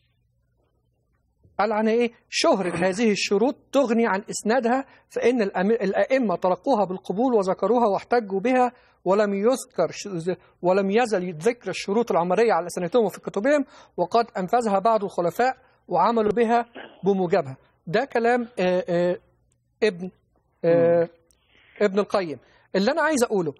قال عن إيه شهرة هذه الشروط تغني عن إسنادها فإن الأم- الأئمة تلقوها بالقبول وذكروها واحتجوا بها ولم يذكر ش- ولم يزل ذكر الشروط العمرية على سنتهم وفي كتبهم وقد أنفذها بعض الخلفاء وعملوا بها بموجبها ده كلام آه، آه، ابن آه، ابن القيم اللي أنا عايز أقوله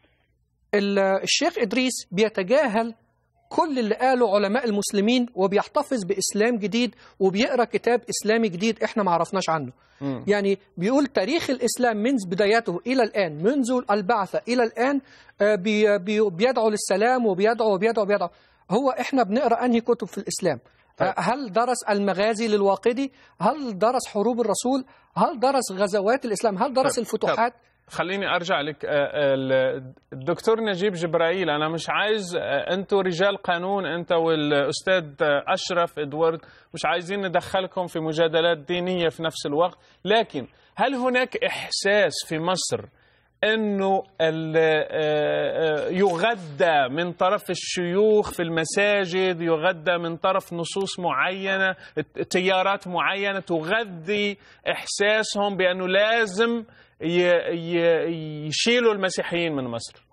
ال- الشيخ إدريس بيتجاهل كل اللي قاله علماء المسلمين وبيحتفظ بإسلام جديد وبيقرأ كتاب إسلامي جديد إحنا ما عرفناش عنه مم. يعني بيقول تاريخ الإسلام من بدايته إلى الآن منذ البعثة إلى الآن آه، بي بي بيدعو للسلام وبيدعو وبيدعو وبيدعو هو إحنا بنقرأ أنهي كتب في الإسلام آه، هل درس المغازي للواقدي هل درس حروب الرسول هل درس غزوات الإسلام هل درس طب- الفتوحات خليني ارجع لك آه، ال- الدكتور نجيب جبرائيل انا مش عايز آه، انتوا رجال قانون انت والاستاذ آه، اشرف ادوارد مش عايزين ندخلكم في مجادلات دينيه في نفس الوقت لكن هل هناك احساس في مصر انه ال- آه، آه، يغدى من طرف الشيوخ في المساجد يغدى من طرف نصوص معينه تيارات معينه تغذي احساسهم بانه لازم ي- ي- يشيلوا المسيحيين من مصر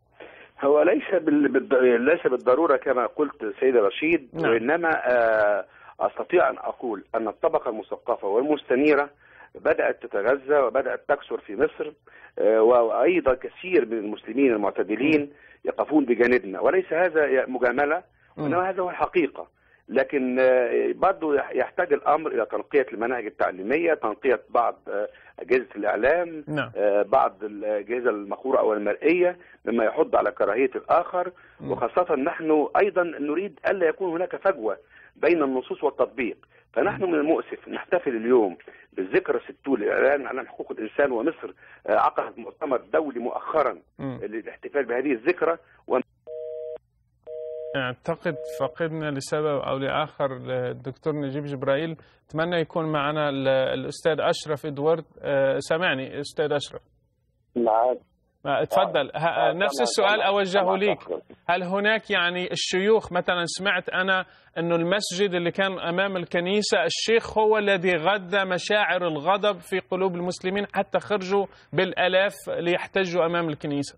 هو ليس بال... بال... ليس بالضروره كما قلت سيد رشيد نعم. وانما آه، استطيع ان اقول ان الطبقه المثقفه والمستنيره بدات تتغذى وبدات تكثر في مصر آه، وايضا كثير من المسلمين المعتدلين يقفون بجانبنا وليس هذا مجامله وانما هذا هو الحقيقه لكن آه، برضو يح- يحتاج الامر الى تنقيه المناهج التعليميه تنقيه بعض آه، اجهزه الاعلام نعم آه، بعض الاجهزه المقروءه او المرئيه مما يحض على كراهيه الاخر وخاصه نحن ايضا نريد الا يكون هناك فجوه بين النصوص والتطبيق فنحن من المؤسف نحتفل اليوم بالذكرى الستون للاعلان عن حقوق الانسان ومصر آه، عقدت مؤتمر دولي مؤخرا مم. للاحتفال بهذه الذكرى و اعتقد فقدنا لسبب او لاخر الدكتور نجيب جبرائيل اتمنى يكون معنا ال- الاستاذ اشرف ادوارد آه، سامعني استاذ اشرف معاك آه، اتفضل ه- نفس سامع- السؤال سامع- اوجهه سامع ليك تفضل. هل هناك يعني الشيوخ مثلا سمعت انا انه المسجد اللي كان امام الكنيسه الشيخ هو الذي غذى مشاعر الغضب في قلوب المسلمين حتى خرجوا بالالاف ليحتجوا امام الكنيسه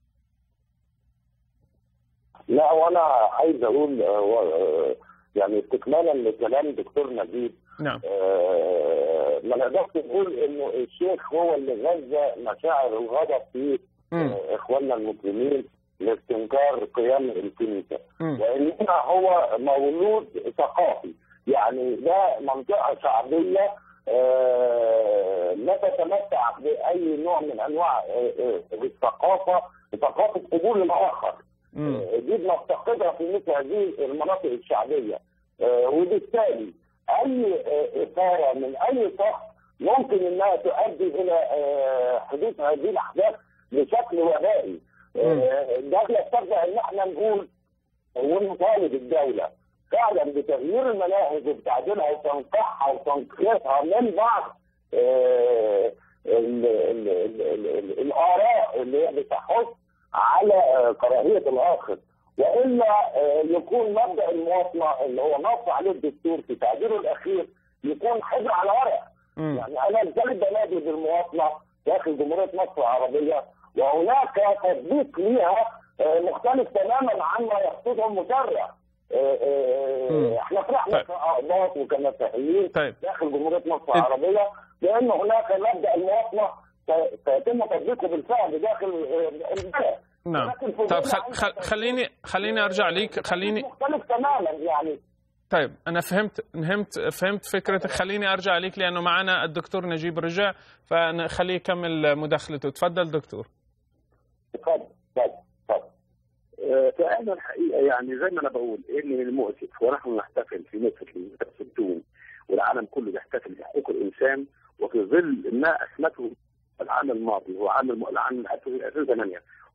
لا وانا عايز اقول آه، و- آه، يعني استكمالا لكلام دكتور نجيب نعم آه، ما نقدرش نقول انه الشيخ هو اللي غذى مشاعر الغضب في مم. آه، اخواننا المسلمين لاستنكار قيام الكنيسه مم. وانما هو مولود ثقافي يعني ده منطقه شعبيه آه، لا تتمتع باي نوع من انواع آه، آه، الثقافه ثقافه قبول الاخر مم. دي بنفتقدها في مثل هذه المناطق الشعبيه آه، وبالتالي اي آه، اثاره من اي شخص ممكن انها تؤدي الى آه، حدوث هذه الاحداث بشكل وبائي آه، ده بيسترجع ان احنا نقول ونطالب الدوله فعلا بتغيير المناهج وبتعديلها وتنقيحها وتنقيتها من بعض آه، ال- ال- ال- ال- ال- الاراء اللي هي بتحث على آه، كراهيه الاخر والا آه، يكون مبدا المواطنه اللي هو نص عليه الدستور في تعديله الاخير يكون حجر على ورق مم. يعني انا ازاي بنادي بالمواطنه داخل جمهوريه مصر العربيه وهناك تطبيق ليها آه، مختلف تماما عما يقصده المشرع آه، مم. آه، احنا فرحنا كاقباط وكمسيحيين طيب. داخل جمهوريه مصر العربيه لان هناك مبدا المواطنه س- سيتم تطبيقه بالفعل داخل آه، البلد نعم ولكن في طيب ظل خل... خل... خليني خليني ارجع ليك خليني مختلف تماما يعني طيب انا فهمت فهمت فهمت فكرتك خليني ارجع ليك لانه معنا الدكتور نجيب رجع فنخليه يكمل مداخلته تفضل دكتور اتفضل اتفضل اتفضل آه، فأنا الحقيقة يعني زي ما أنا بقول إن من المؤسف ونحن نحتفل في مصر في الستون والعالم كله يحتفل بحقوق الإنسان وفي ظل ما أسمته العام الماضي هو عام الم... العام 2008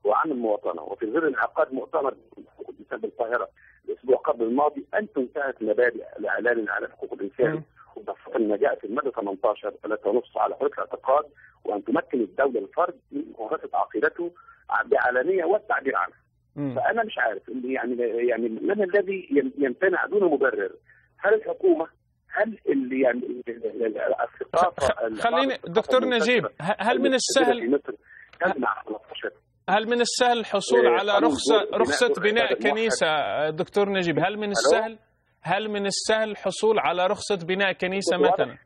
وعن المواطنه وفي ظل انعقاد مؤتمر حقوق الانسان بالقاهره الاسبوع قبل الماضي ان تنتهك مبادئ الاعلان عن حقوق الانسان وخاصه ما جاء في الماده 18 التي تنص على حريه الاعتقاد وان تمكن الدوله الفرد من ممارسه عقيدته بعلانيه والتعبير عنها. فانا مش عارف اللي يعني يعني من الذي يم- يمتنع دون مبرر؟ هل الحكومه؟ هل اللي يعني الثقافه خليني دكتور نجيب ه- هل من السهل في مصر تمنع 13 هل من السهل الحصول إيه، على قانون رخصة بناء رخصة دور بناء العبادة الموحد. كنيسة دكتور نجيب هل من السهل هل من السهل الحصول على رخصة بناء كنيسة واضح. مثلا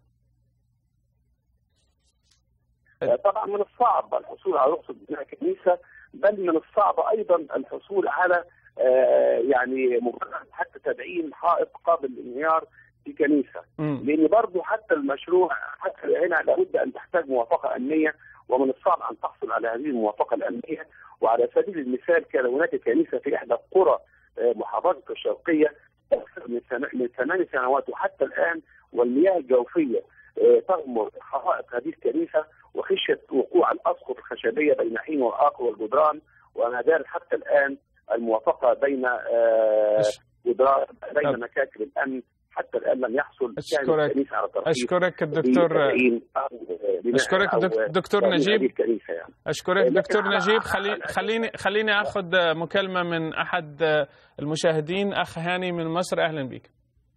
طبعا من الصعب الحصول على رخصه بناء كنيسه بل من الصعب ايضا الحصول على آه، يعني مجرد حتى تدعيم حائط قابل للانهيار في كنيسه لان برضه حتى المشروع حتى هنا لابد ان تحتاج موافقه امنيه ومن الصعب ان تحصل على هذه الموافقه الامنيه وعلى سبيل المثال كان هناك كنيسه في احدى القرى آه، محافظه الشرقيه اكثر من سنة- من ثمان سنوات وحتى الان والمياه الجوفيه آه، تغمر حوائط هذه الكنيسه وخشيه وقوع الاسقف الخشبيه بين حين واخر والجدران وما زالت حتى الان الموافقه بين آه، جدران بين مكاتب الامن حتى الان لم يحصل شاهد أشكرك الكنيسه على ترخيص أشكرك الدكتور بتدعيم أو بناء أشكرك أو دك- دكتور تأمين نجيب. هذه الكنيسه يعني أشكرك لكن دكتور على- نجيب خلي خليني خليني أخذ مكالمة من أحد المشاهدين أخ هاني من مصر أهلا بك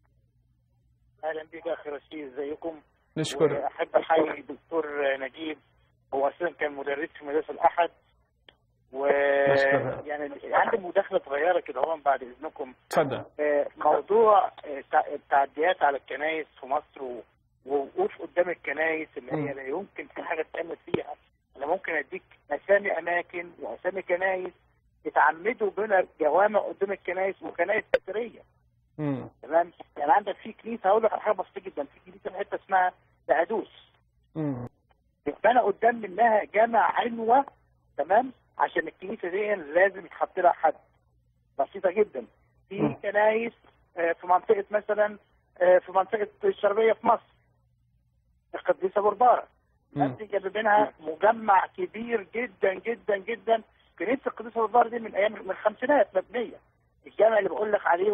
اهلا بك اخي رشيد ازيكم نشكر واحب احيي الدكتور نجيب هو اساسا كان مدرس في مدرسه الاحد و نشكر. يعني عندي مداخله صغيره كده هون بعد اذنكم تفضل آه، موضوع آه، تع- التعديات على الكنائس في مصر و- ووقوف قدام الكنائس اللي هي لا يمكن في حاجه تتعمل فيها انا ممكن اديك اسامي اماكن واسامي كنائس اتعمدوا بنا جوامع قدام الكنائس وكنائس اثريه مم. تمام يعني عندك في كنيسه هقول لك على حاجه بسيطه جدا في كنيسه في حته اسمها بقدوس مم. اتبنى قدام منها جامع عنوه تمام عشان الكنيسه دي لازم يتحط لها حد بسيطه جدا في كنايس آه، في منطقه مثلا آه، في منطقه الشرقيه في مصر القديسه برباره ناس جاب منها مجمع كبير جدا جدا جدا كنيسه القديسه برباره دي من ايام من الخمسينات مبنيه الجامع اللي بقول لك عليه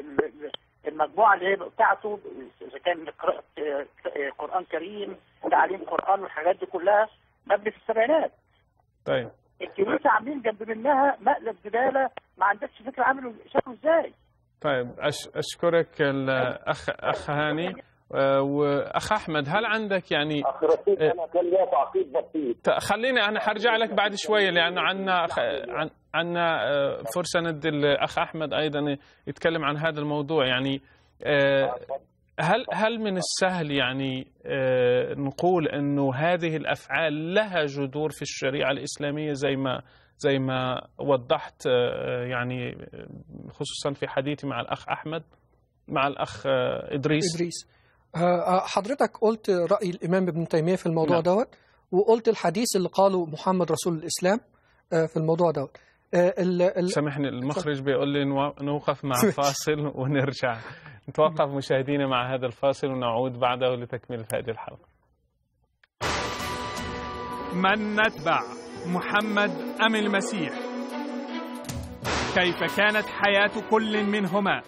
والمجموعه اللي هي بتاعته اذا كان قراءه آه، آه، قران كريم تعليم قران والحاجات دي كلها مبني في السبعينات طيب الكنيسه عاملين جنب منها مقلب زباله ما عندكش فكره عامله شكله ازاي طيب أش أشكرك الأخ أخ هاني آه، وأخ أحمد هل عندك يعني انا كان ليا تعقيب بسيط ت- خليني انا حرجع لك بعد شويه لانه عندنا عن عندنا آه، فرصه ندي الاخ احمد ايضا يتكلم عن هذا الموضوع يعني آه، هل هل من السهل يعني آه، نقول انه هذه الافعال لها جذور في الشريعه الاسلاميه زي ما زي ما وضحت آه، يعني آه، خصوصا في حديثي مع الاخ احمد مع الاخ آه، ادريس إدريس آه، آه، حضرتك قلت رأي الإمام ابن تيمية في الموضوع نعم. دوت وقلت الحديث اللي قاله محمد رسول الإسلام آه، في الموضوع دوت آه، ال- ال- سامحني المخرج بيقول لي نوا- نوقف مع فاصل ونرجع نتوقف مشاهدينا مع هذا الفاصل ونعود بعده لتكملة هذه الحلقة من نتبع محمد أم المسيح كيف كانت حياة كل منهما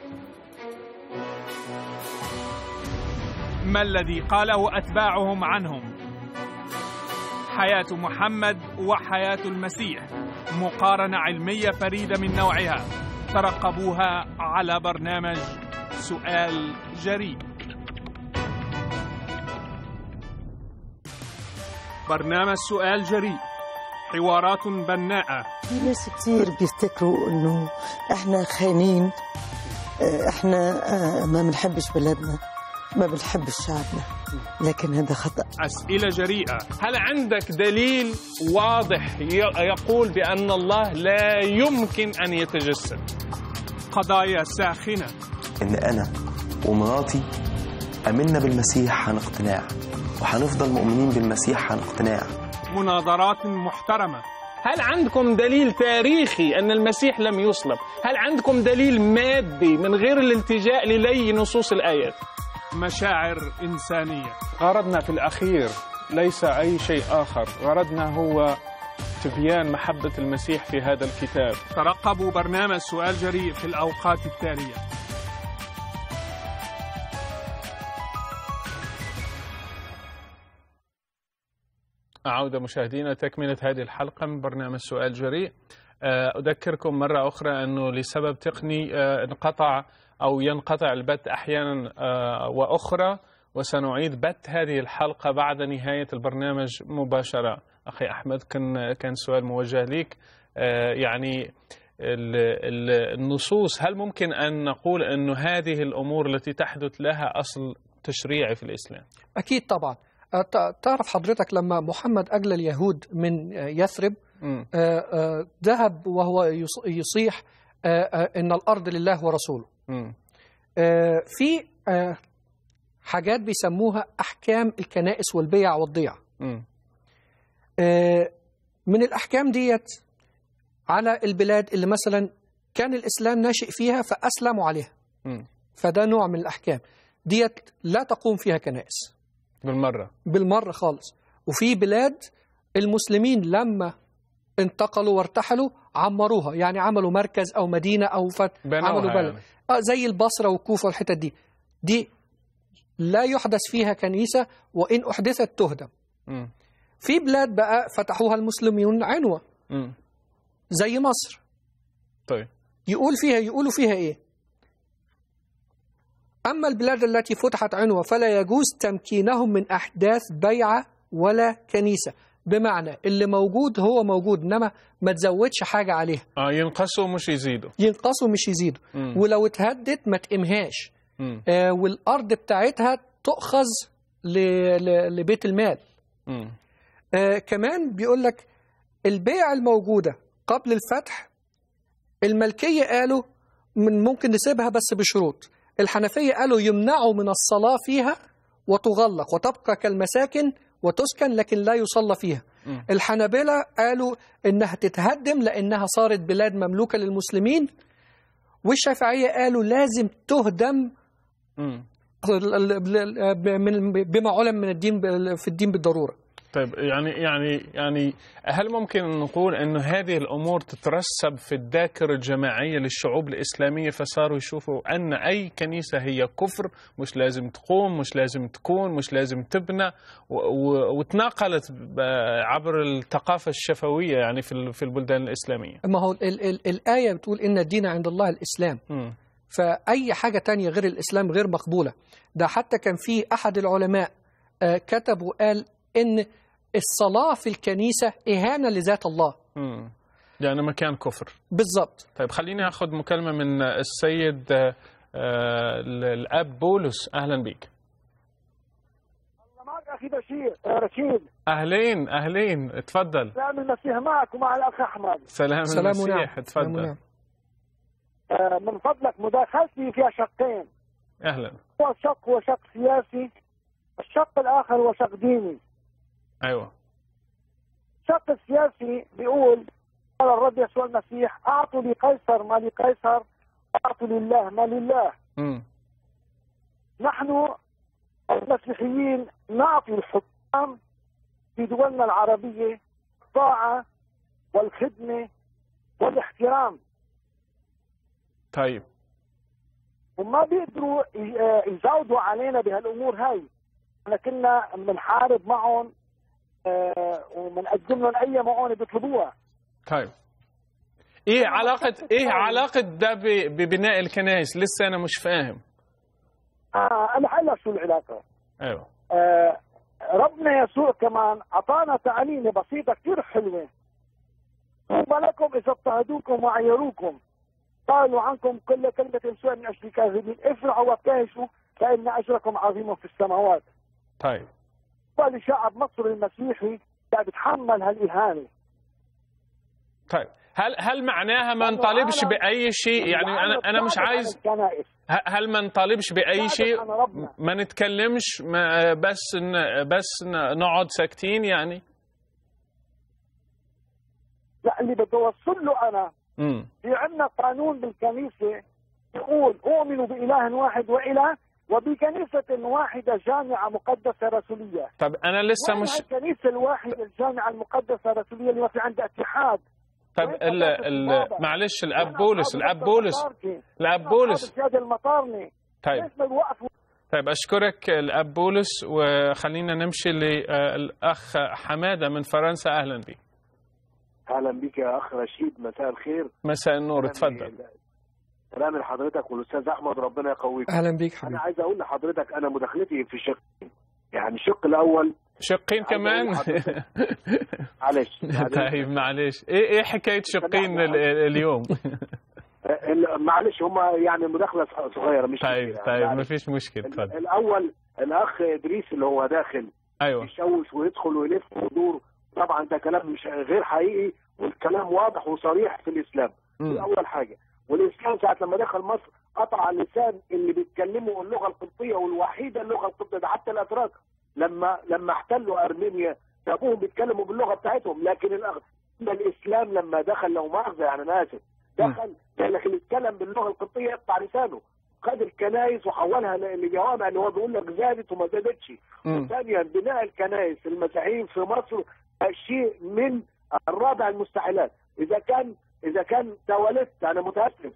ما الذي قاله أتباعهم عنهم حياة محمد وحياة المسيح مقارنة علمية فريدة من نوعها ترقبوها على برنامج سؤال جريء برنامج سؤال جريء حوارات بناءة في ناس كتير بيفتكروا انه احنا خاينين اه، احنا اه، ما بنحبش بلدنا ما بنحبش شعبنا لكن هذا خطأ أسئلة جريئة هل عندك دليل واضح ي- يقول بأن الله لا يمكن أن يتجسد قضايا ساخنة إن أنا ومراتي آمنا بالمسيح عن اقتناع وهنفضل مؤمنين بالمسيح عن اقتناع مناظرات محترمة هل عندكم دليل تاريخي أن المسيح لم يصلب هل عندكم دليل مادي من غير الالتجاء للي نصوص الآيات مشاعر إنسانية غرضنا في الأخير ليس أي شيء آخر غرضنا هو تبيان محبة المسيح في هذا الكتاب ترقبوا برنامج سؤال جريء في الأوقات التالية أعود مشاهدينا تكملة هذه الحلقة من برنامج سؤال جريء آه، أذكركم مرة أخرى أنه لسبب تقني آه، انقطع أو ينقطع البث أحيانا آه، وأخرى وسنعيد بث هذه الحلقة بعد نهاية البرنامج مباشرة أخي أحمد كان كان سؤال موجه لك آه، يعني ال- ال- النصوص هل ممكن أن نقول أن هذه الأمور التي تحدث لها أصل تشريعي في الإسلام أكيد طبعا آه، ت- تعرف حضرتك لما محمد أجلى اليهود من آه، يثرب مم. آه، آه، ذهب وهو يص- يصيح آه، آه، إن الأرض لله ورسوله مم. آه، في آه، حاجات بيسموها أحكام الكنائس والبيع والضيع مم. آه، من الأحكام ديت على البلاد اللي مثلا كان الإسلام ناشئ فيها فأسلموا عليها مم. فده نوع من الأحكام ديت لا تقوم فيها كنائس بالمرة بالمرة خالص وفي بلاد المسلمين لما انتقلوا وارتحلوا عمروها يعني عملوا مركز أو مدينة أو فت... بنوها عملوا بلد يعني. آه زي البصرة والكوفة والحتت دي دي لا يحدث فيها كنيسة وإن أحدثت تهدم مم. في بلاد بقى فتحوها المسلمين عنوة مم. زي مصر طيب يقول فيها يقولوا فيها إيه أما البلاد التي فتحت عنوة فلا يجوز تمكينهم من أحداث بيعة ولا كنيسة بمعنى اللي موجود هو موجود إنما ما تزودش حاجة عليها آه ينقصوا مش يزيدوا ينقصوا مش يزيدوا مم. ولو اتهدت ما تقمهاش مم. آه والأرض بتاعتها تؤخذ ل- ل- لبيت المال مم. آه كمان بيقول لك البيع الموجودة قبل الفتح الملكية قالوا من ممكن نسيبها بس بشروط الحنفية قالوا يمنعوا من الصلاة فيها وتغلق وتبقى كالمساكن وتسكن لكن لا يصلى فيها مم. الحنابلة قالوا إنها تتهدم لأنها صارت بلاد مملوكة للمسلمين والشافعية قالوا لازم تهدم مم. من- بما علم من الدين في الدين بالضرورة طيب يعني يعني يعني هل ممكن أن نقول انه هذه الامور تترسب في الذاكره الجماعيه للشعوب الاسلاميه فصاروا يشوفوا ان اي كنيسه هي كفر مش لازم تقوم مش لازم تكون مش لازم تبنى و- و- وتناقلت ب- عبر الثقافه الشفويه يعني في ال- في البلدان الاسلاميه. ما هو ال ال الآية بتقول إن الدين عند الله الإسلام مم. فأي حاجة تانية غير الإسلام غير مقبولة ده حتى كان في أحد العلماء آه، كتب وقال إن الصلاة في الكنيسة إهانة لذات الله مم. يعني مكان كفر. بالظبط طيب خليني اخذ مكالمه من السيد آه، آه، الاب بولس اهلا بك. معك اخي بشير آه، رشيد اهلين اهلين اتفضل. سلام المسيح معك ومع الاخ احمد سلام, سلام المسيح ونعم. اتفضل. سلام ونعم. آه، من فضلك مداخلتي فيها شقين اهلا هو شق هو شق سياسي الشق الاخر هو شق ديني ايوه الشق السياسي بيقول قال الرب يسوع المسيح اعطوا لقيصر ما لقيصر اعطوا لله ما لله امم نحن المسيحيين نعطي الحكام في دولنا العربية الطاعة والخدمة والاحترام طيب وما بيقدروا ي- آه، يزودوا علينا بهالأمور هاي احنا كنا بنحارب معهم آه، وبنقدم لهم أي معونة بيطلبوها طيب ايه علاقة ايه علاقة ده ب- ببناء الكنائس لسه انا مش فاهم آه أنا هلا شو العلاقة ايوه آه ربنا يسوع كمان أعطانا تعليمة بسيطة كثير حلوة طوبى لكم إذا اضطهدوكم وعيروكم قالوا عنكم كل كلمة سوء من أجل الكاذبين افرحوا وابتهجوا فإن أجركم عظيم في السماوات طيب ولشعب مصر المسيحي قاعد يتحمل هالإهانة طيب هل هل معناها ما نطالبش باي شيء يعني انا انا مش عايز الكنائس ه- هل ما نطالبش باي شيء عن ربنا. ما نتكلمش ما بس ن- بس ن- نقعد ساكتين يعني لا اللي بدي أوصل له أنا امم في عندنا قانون بالكنيسة يقول أؤمن بإله واحد وإله وبكنيسة واحدة جامعة مقدسة رسولية طب انا لسه وين مش الكنيسة الواحدة الجامعة المقدسة الرسولية اللي ما في عندها اتحاد طب ال... ال... معلش الاب بولس الاب بولس الاب بولس السيادة المطارني طيب ليش ما بيوقفوا طيب اشكرك الاب بولس وخلينا نمشي للاخ حماده من فرنسا اهلا بك اهلا بك يا اخ رشيد مساء الخير مساء النور اتفضل سلام لحضرتك والاستاذ احمد ربنا يقويك اهلا بيك حبيبي انا عايز اقول لحضرتك انا مداخلتي في شقين يعني الشق الاول شقين كمان معلش طيب معلش ايه ايه حكايه شقين ال- اليوم ال- معلش هم يعني مداخله صغيره مش طيب كبيرة. طيب يعني ما فيش مشكله اتفضل الاول الاخ ادريس اللي هو داخل ايوه يشوش ويدخل ويلف ويدور طبعا ده كلام مش غير حقيقي والكلام واضح وصريح في الاسلام دي اول حاجه والاسلام ساعه لما دخل مصر قطع لسان اللي بيتكلموا اللغه القبطيه والوحيده اللغه القبطيه ده حتى الاتراك لما لما احتلوا ارمينيا سابوهم بيتكلموا باللغه بتاعتهم لكن الأغ... الاسلام لما دخل لو مؤاخذه يعني انا اسف دخل لكن يتكلم باللغه القبطيه يقطع لسانه خد الكنائس وحولها ل- لجوامع اللي هو بيقول لك زادت وما زادتش مم. وثانيا بناء الكنائس المسيحيين في مصر شيء من الرابع المستحيلات اذا كان اذا كان تواليت انا متاسف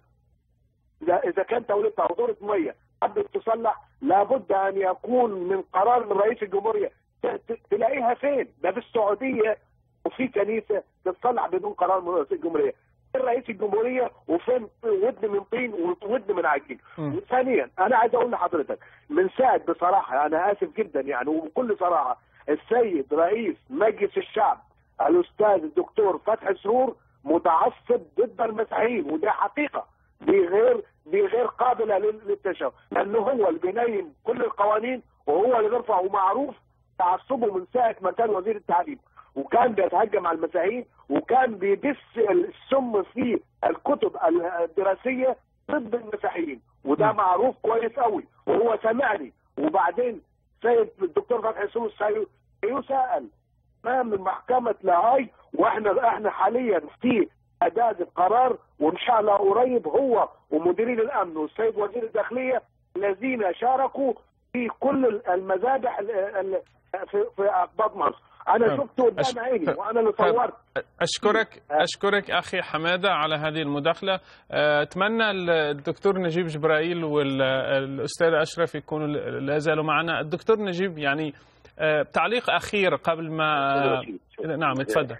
اذا اذا كان تواليت او دوره ميه حبت تصلح لابد ان يكون من قرار من رئيس الجمهوريه ت- ت- تلاقيها فين؟ ده في السعوديه وفي كنيسه تتصلح بدون قرار من رئيس الجمهوريه فين رئيس الجمهوريه وفين ودن من طين وودن من عجين وثانيا انا عايز اقول لحضرتك من ساعه بصراحه انا اسف جدا يعني وبكل صراحه السيد رئيس مجلس الشعب الاستاذ الدكتور فتحي سرور متعصب ضد المسيحيين وده حقيقه دي غير دي غير قابله لل- للتشاؤم لانه هو اللي بينيم كل القوانين وهو اللي بيرفع ومعروف تعصبه من ساعه ما كان وزير التعليم وكان بيتهجم على المسيحيين وكان بيدس السم في الكتب الدراسيه ضد المسيحيين وده معروف كويس قوي وهو سمعني وبعدين سيد الدكتور فتحي سرور سي- سيسأل امام محكمه لاهاي واحنا احنا حاليا في اداء القرار وان شاء الله قريب هو ومديرين الامن والسيد وزير الداخليه الذين شاركوا في كل المذابح ال- ال- في في اقباط مصر انا طب. شفته أش- قدام عيني طب. وانا اللي طب. صورت اشكرك اشكرك اخي حماده على هذه المداخله آه، اتمنى الدكتور نجيب جبرائيل والاستاذ اشرف يكونوا لا زالوا معنا الدكتور نجيب يعني آه، تعليق اخير قبل ما نعم اتفضل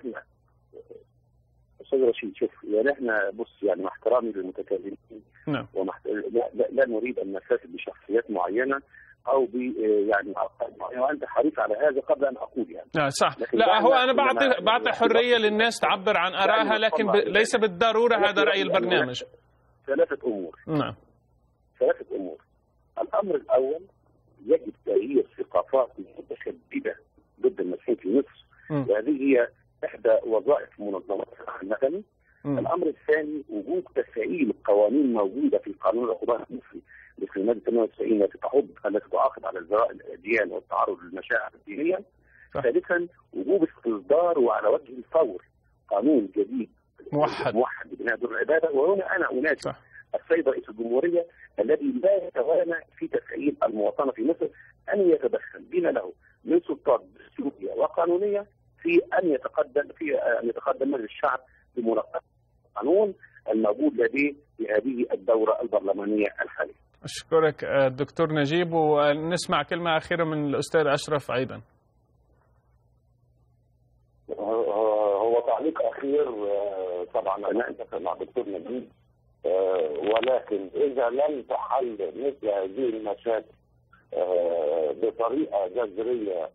استاذ رشيد شوف يعني احنا بص يعني مع احترامي للمتكلمين نعم ومحت... لا, لا, لا نريد ان نستفد بشخصيات معينه او ب يعني وانت حريص على هذا قبل ان اقول يعني لا صح لكن لا دعنا- هو انا بعطي لما- بعطي حريه للناس تعبر عن ارائها لكن ب... ليس بالضروره هذا راي البرنامج ثلاثه امور نعم ثلاثه امور الامر الاول يجب تغيير ثقافات متشدده ضد المسيحيين في مصر مم. وهذه هي احدى وظائف منظمات الصلاح المدني مم. الامر الثاني وجود تفعيل قوانين موجوده في قانون العقوبات المصري مثل الماده 98 التي تحض التي تعاقب على ازدراء الاديان والتعرض للمشاعر الدينيه ثالثا وجوب استصدار وعلى وجه الفور قانون جديد موحد موحد ببناء دور العباده وهنا انا اناشد السيد رئيس الجمهوريه الذي لا يتوانى في تفعيل المواطنه في مصر ان يتدخل بما له من سلطات دستوريه وقانونيه في ان يتقدم في ان يتقدم مجلس الشعب بمناقشه القانون الموجود لديه في هذه الدوره البرلمانيه الحاليه. اشكرك آه، الدكتور نجيب ونسمع كلمه اخيره من الاستاذ اشرف ايضا هو تعليق اخير آه، طبعا انا اتفق مع دكتور نجيب آه، ولكن اذا لم تحل مثل هذه المشاكل آه، بطريقه جذريه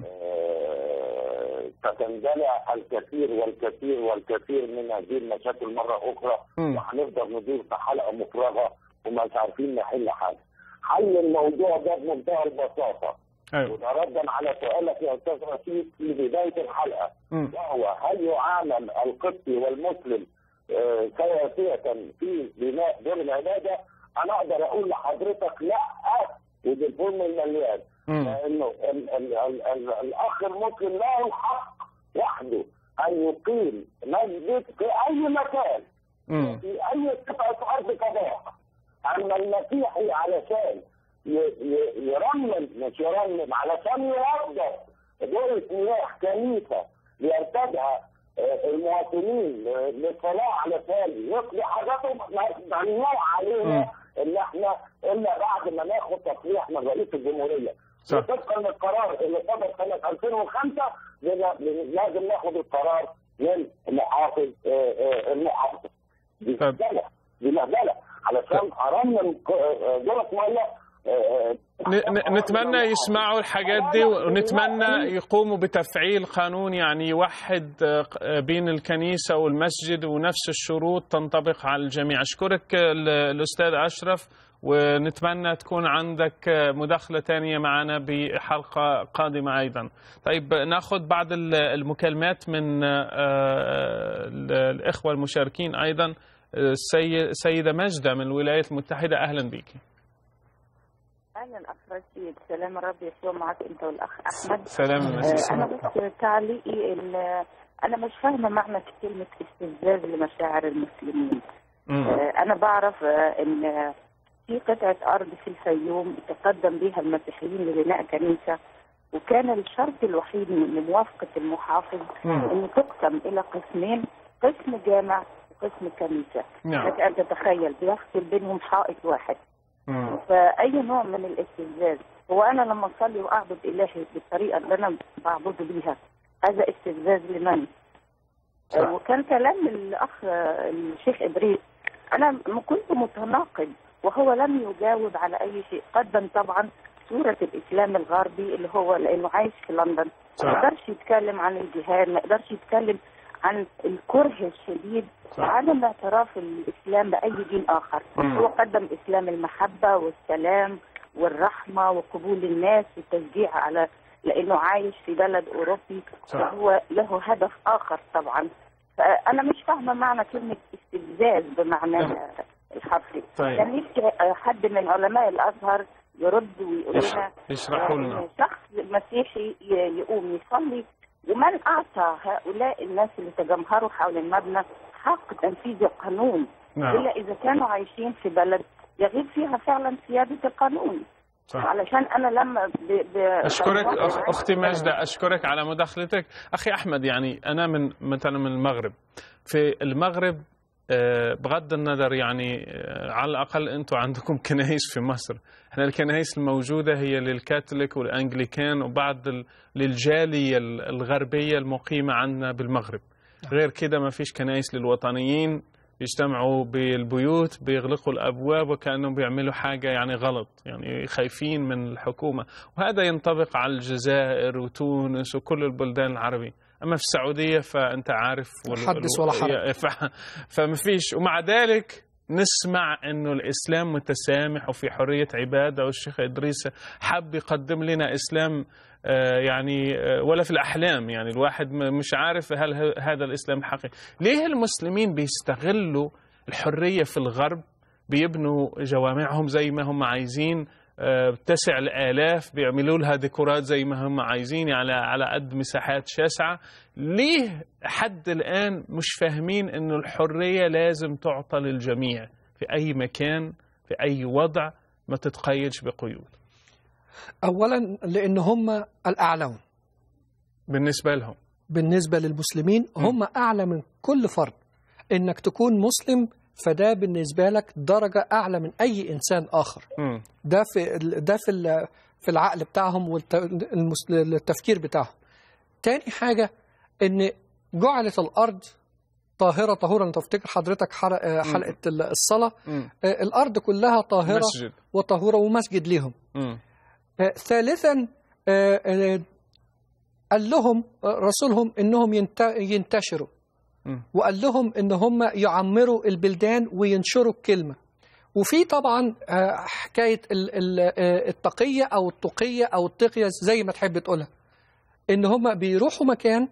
آه، ستندلع الكثير والكثير والكثير من هذه المشاكل مره اخرى مم. وهنفضل ندور في حلقه مفرغه ومش عارفين نحل حاجه. حل الموضوع ده بمنتهى البساطه ايوه وتردا على سؤالك يا استاذ رشيد في بدايه الحلقه مم. وهو هل يعامل القبطي والمسلم آه، سواسية في بناء دور العبادة؟ أنا أقدر أقول لحضرتك لا وبالفم المليان مم. لأنه ال- ال- ال- ال- الأخ المسلم له الحق وحده أن يقيم مسجد في أي مكان مم. في أي قطعة أرض كذلك أما المسيحي علشان ي- ي- يرمم مش يرمم علشان يوضح دورة مياه كنيسة يرتدها آه، المواطنين آه، للصلاة علشان يقضي حاجاتهم ممنوع علينا ان احنا الا بعد ما ناخد تصريح من رئيس الجمهورية صح. وطبقا للقرار اللي صدر سنة 2005 لنا- لازم ناخد القرار من محافظ آه، آه، المحافظة دي مهزلة دي مهزلة علشان ارمم ك- آه، دورة مياه آه، ن- ن- نتمنى يسمعوا الحاجات دي ونتمنى يقوموا بتفعيل قانون يعني يوحد آه، ق- بين الكنيسة والمسجد ونفس الشروط تنطبق على الجميع أشكرك ال- الأستاذ أشرف ونتمنى تكون عندك آه، مداخلة تانية معنا بحلقة قادمة أيضا طيب ناخذ بعض ال- المكالمات من آه، ال- الإخوة المشاركين أيضا آه، السي- السيدة مجدة من الولايات المتحدة أهلا بك اهلا اخ رشيد سلام الرب يسوع معك انت والاخ احمد سلام آه، المسيح انا بس تعليقي ال- انا مش فاهمه معنى كلمه استفزاز لمشاعر المسلمين آه، انا بعرف آه، ان في قطعه ارض في الفيوم تقدم بها المسيحيين لبناء كنيسه وكان الشرط الوحيد من موافقه المحافظ مم. ان تقسم الى قسمين قسم جامع وقسم كنيسه نعم. لك ان تتخيل بيفصل بينهم حائط واحد فاي نوع من الاستفزاز هو انا لما اصلي واعبد الهي بالطريقه اللي انا بعبده بيها هذا استفزاز لمن؟ صح. وكان كلام الاخ الشيخ ادريس انا م- كنت متناقض وهو لم يجاوب على اي شيء قدم طبعا صوره الاسلام الغربي اللي هو لانه عايش في لندن صح. ما يقدرش يتكلم عن الجهاد ما يقدرش يتكلم عن الكره الشديد صح. وعدم اعتراف الاسلام باي دين اخر مم. هو قدم اسلام المحبه والسلام والرحمه وقبول الناس والتشجيع على لانه عايش في بلد اوروبي صح. وهو له هدف اخر طبعا فانا مش فاهمه معنى كلمه استفزاز بمعنى الحرفي طيب. كان نفسي حد من علماء الازهر يرد ويقول لنا يشرحوا لنا. إن شخص مسيحي ي- يقوم يصلي ومن اعطى هؤلاء الناس اللي تجمهروا حول المبنى حق تنفيذ القانون نعم. الا اذا كانوا عايشين في بلد يغيب فيها فعلا سياده القانون صح. علشان انا لما ب... ب... أشكرك بتواصل أخ معاك- أختي ماجدة أشكرك على مداخلتك أخي أحمد يعني أنا من مثلا من المغرب في المغرب آه، بغض النظر يعني آه، على الأقل أنتم عندكم كنائس في مصر احنا الكنائس الموجودة هي للكاثوليك والأنجليكان وبعض ال- للجالية ال- الغربية المقيمة عندنا بالمغرب غير كده ما فيش كنائس للوطنيين بيجتمعوا بالبيوت بيغلقوا الابواب وكانهم بيعملوا حاجه يعني غلط يعني خايفين من الحكومه وهذا ينطبق على الجزائر وتونس وكل البلدان العربيه اما في السعوديه فانت عارف حدث ولا حرج. ف... فما فيش ومع ذلك نسمع انه الاسلام متسامح وفي حريه عباده والشيخ ادريس حب يقدم لنا اسلام آه، يعني آه، ولا في الاحلام يعني الواحد م- مش عارف هل ه- هذا الاسلام حقيقي ليه المسلمين بيستغلوا الحريه في الغرب بيبنوا جوامعهم زي ما هم عايزين آه، تسع الالاف بيعملوا لها ديكورات زي ما هم عايزين على على قد مساحات شاسعه ليه حد الان مش فاهمين انه الحريه لازم تعطى للجميع في اي مكان في اي وضع ما تتقيدش بقيود اولا لان هم الاعلون بالنسبه لهم بالنسبه للمسلمين هم اعلى من كل فرد انك تكون مسلم فده بالنسبه لك درجه اعلى من اي انسان اخر مم. ده في ال- ده في ال- في العقل بتاعهم والتفكير بتاعهم تاني حاجه ان جعلت الارض طاهره طهورا انت تفتكر حضرتك حرق- آه، حلقه ال- الصلاه مم. آه، الارض كلها طاهره مسجد. وطهوره ومسجد ليهم مم. آه، ثالثا آه، آه، قال لهم آه، رسولهم انهم ينت- ينتشروا مم. وقال لهم ان هم يعمروا البلدان وينشروا الكلمه وفي طبعا آه، حكايه ال- ال- آه، التقيه او التقيه او التقيه زي ما تحب تقولها ان هم بيروحوا مكان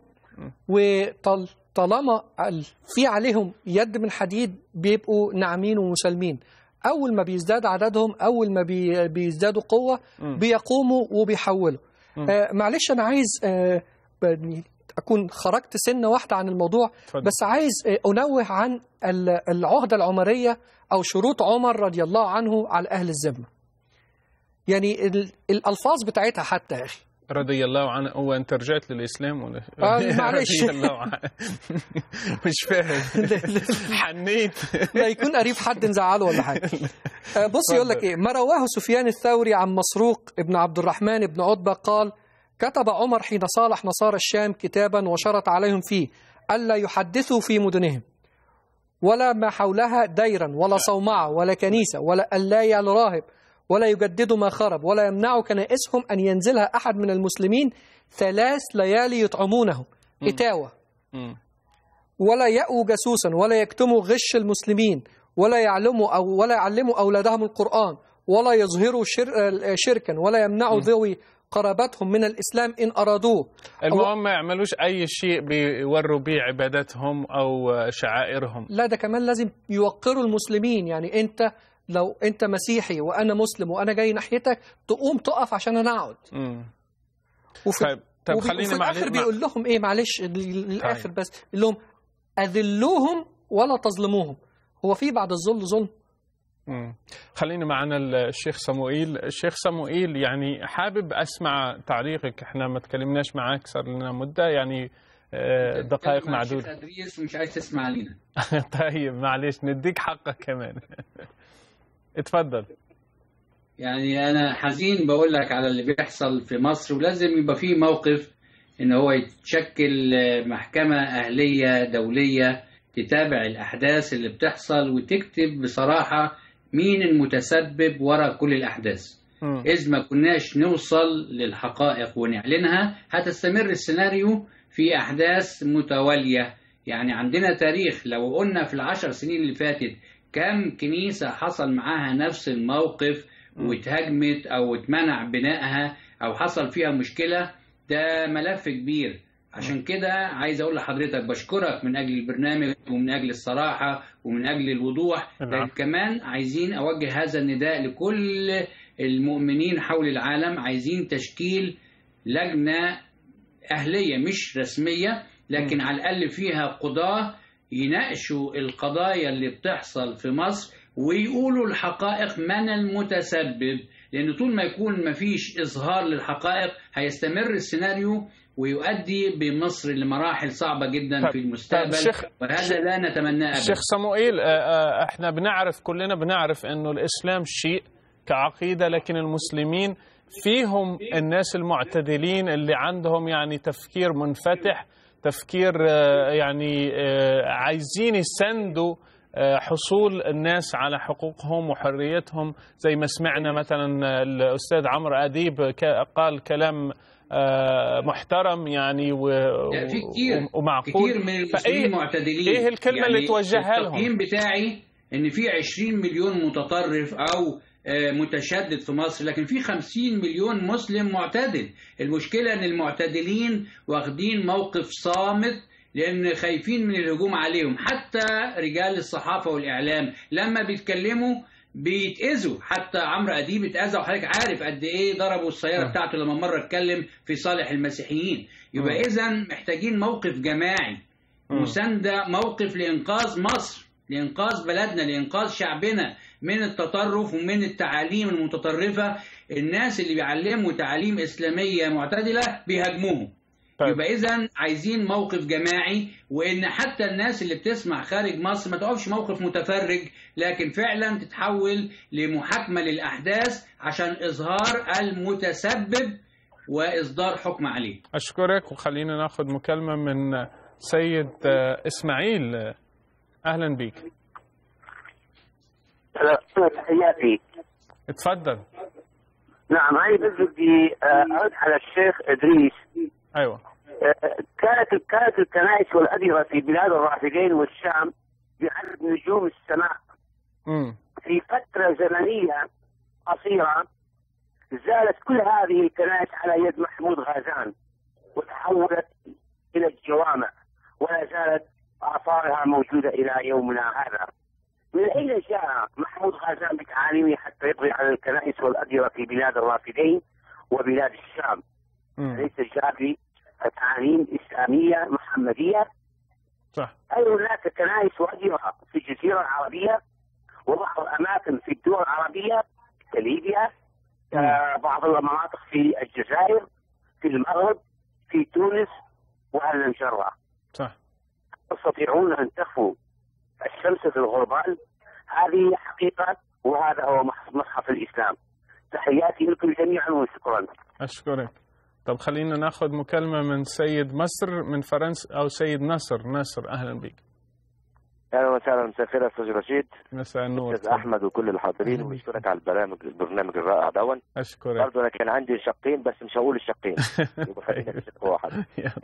وطالما في عليهم يد من حديد بيبقوا ناعمين ومسالمين اول ما بيزداد عددهم اول ما بي- بيزدادوا قوه مم. بيقوموا وبيحولوا مم. آه معلش انا عايز آه ب- اكون خرجت سنه واحده عن الموضوع اتفضل. بس عايز آه، انوه عن ال- العهده العمريه او شروط عمر رضي الله عنه على اهل الذمه يعني ال- الالفاظ بتاعتها حتى يا اخي رضي الله عنه هو انت رجعت للاسلام ولا آه، معلش. رضي الله عنه مش فاهم حنيت لا يكون قريب حد نزعله ولا حاجه آه، بص يقول لك ايه ما رواه سفيان الثوري عن مسروق ابن عبد الرحمن بن عتبه قال كتب عمر حين صالح نصارى الشام كتابا وشرط عليهم فيه الا يحدثوا في مدنهم ولا ما حولها ديرا ولا صومعه ولا كنيسه ولا الاية لراهب ولا يجددوا ما خرب ولا يمنعوا كنائسهم ان ينزلها احد من المسلمين ثلاث ليالي يطعمونه اتاوه ولا يأوا جاسوسا ولا يكتموا غش المسلمين ولا يعلموا أو ولا يعلموا أولادهم القرآن ولا يظهروا شر شركا ولا يمنعوا ذوي قرابتهم من الإسلام إن أرادوه المهم ما يعملوش اي شيء بيوروا بيه عباداتهم او شعائرهم لا ده كمان لازم يوقروا المسلمين يعني أنت لو أنت مسيحي وأنا مسلم وأنا جاي ناحيتك تقوم تقف عشان أنا أقعد مم. وفي طيب طيب وفي, خليني وفي مع الآخر بيقول لهم إيه معلش للآخر بس يقول لهم أذلوهم ولا تظلموهم هو في بعد الظلم ظلم مم. خلينا معنا الشيخ صموئيل الشيخ صموئيل يعني حابب أسمع تعليقك احنا ما تكلمناش معاك صار لنا مدة يعني آه، دقائق تتكلم عن الشيخ معدودة ادريس ومش عايز تسمع علينا طيب معلش نديك حقك كمان اتفضل يعني انا حزين بقول لك على اللي بيحصل في مصر ولازم يبقى فيه موقف ان هو يتشكل محكمة اهلية دولية تتابع الاحداث اللي بتحصل وتكتب بصراحة مين المتسبب وراء كل الاحداث إذ ما كناش نوصل للحقائق ونعلنها هتستمر السيناريو في أحداث متوالية يعني عندنا تاريخ لو قلنا في العشر سنين اللي فاتت كم كنيسة حصل معاها نفس الموقف واتهاجمت أو اتمنع بنائها أو حصل فيها مشكلة ده ملف كبير عشان كده عايز أقول لحضرتك بشكرك من أجل البرنامج ومن أجل الصراحة ومن أجل الوضوح نعم. لكن كمان عايزين أوجه هذا النداء لكل المؤمنين حول العالم عايزين تشكيل لجنة أهلية مش رسمية لكن على الأقل فيها قضاة يناقشوا القضايا اللي بتحصل في مصر ويقولوا الحقائق من المتسبب لأن طول ما يكون مفيش إظهار للحقائق هيستمر السيناريو ويؤدي بمصر لمراحل صعبة جدا طيب، في طيب، المستقبل شيخ- وهذا لا نتمناه أبدا شيخ صموئيل آه، آه، احنا بنعرف كلنا بنعرف انه الاسلام شيء كعقيده لكن المسلمين فيهم الناس المعتدلين اللي عندهم يعني تفكير منفتح تفكير آه، يعني آه، عايزين يسندوا آه، حصول الناس على حقوقهم وحريتهم زي ما سمعنا مثلا الأستاذ عمرو أديب ك- قال كلام آه، محترم يعني و... يعني في كتير ومعقول كتير من المسلمين فإيه- معتدلين ايه الكلمه اللي توجهها لهم التقييم بتاعي ان في 20 مليون متطرف او آه، متشدد في مصر لكن في 50 مليون مسلم معتدل المشكلة ان المعتدلين واخدين موقف صامت لان خايفين من الهجوم عليهم حتى رجال الصحافة والاعلام لما بيتكلموا بيتأذوا حتى عمرو أديب اتأذى وحضرتك عارف قد إيه ضربوا السيارة بتاعته لما مرة اتكلم في صالح المسيحيين يبقى مم. إذا محتاجين موقف جماعي مساندة موقف لإنقاذ مصر لإنقاذ بلدنا لإنقاذ شعبنا من التطرف ومن التعاليم المتطرفة الناس اللي بيعلموا تعاليم إسلامية معتدلة بيهاجموهم طيب. يبقى إذا عايزين موقف جماعي وإن حتى الناس اللي بتسمع خارج مصر ما تقفش موقف متفرج لكن فعلا تتحول لمحاكمة للأحداث عشان إظهار المتسبب وإصدار حكم عليه أشكرك وخلينا ناخذ مكالمة من سيد آه، إسماعيل آه، أهلا بك تحياتي اتفضل نعم أنا بس بدي آه، أرد على الشيخ إدريس أيوة آه، كانت كانت الكنائس والأديرة في بلاد الرافدين والشام بعدد نجوم السماء مم. في فترة زمنية قصيرة زالت كل هذه الكنائس على يد محمود غازان وتحولت إلى الجوامع ولا زالت آثارها موجودة إلى يومنا هذا من أين جاء محمود غازان بتعاليمه حتى يطغي على الكنائس والأديرة في بلاد الرافدين وبلاد الشام ليس جاء بتعاليم إسلامية محمدية صح أي هناك كنائس وأديرة في الجزيرة العربية وبعض الأماكن في الدول العربية كليبيا آه، بعض المناطق في الجزائر في المغرب في تونس وأهل الجرة صح تستطيعون أن تخفوا الشمس في الغربال هذه حقيقة وهذا هو مصحف مصحف الإسلام تحياتي لكم جميعا وشكرا أشكرك طب خلينا ناخذ مكالمة من سيد مصر من فرنسا أو سيد نصر نصر أهلا بك اهلا وسهلا مساء الخير يا استاذ رشيد مساء النور استاذ احمد وكل الحاضرين وبشكرك على البرنامج البرنامج الرائع دون أشكرك برضه انا كان عندي شقين بس مش هقول الشقين يبقى خلينا في شق واحد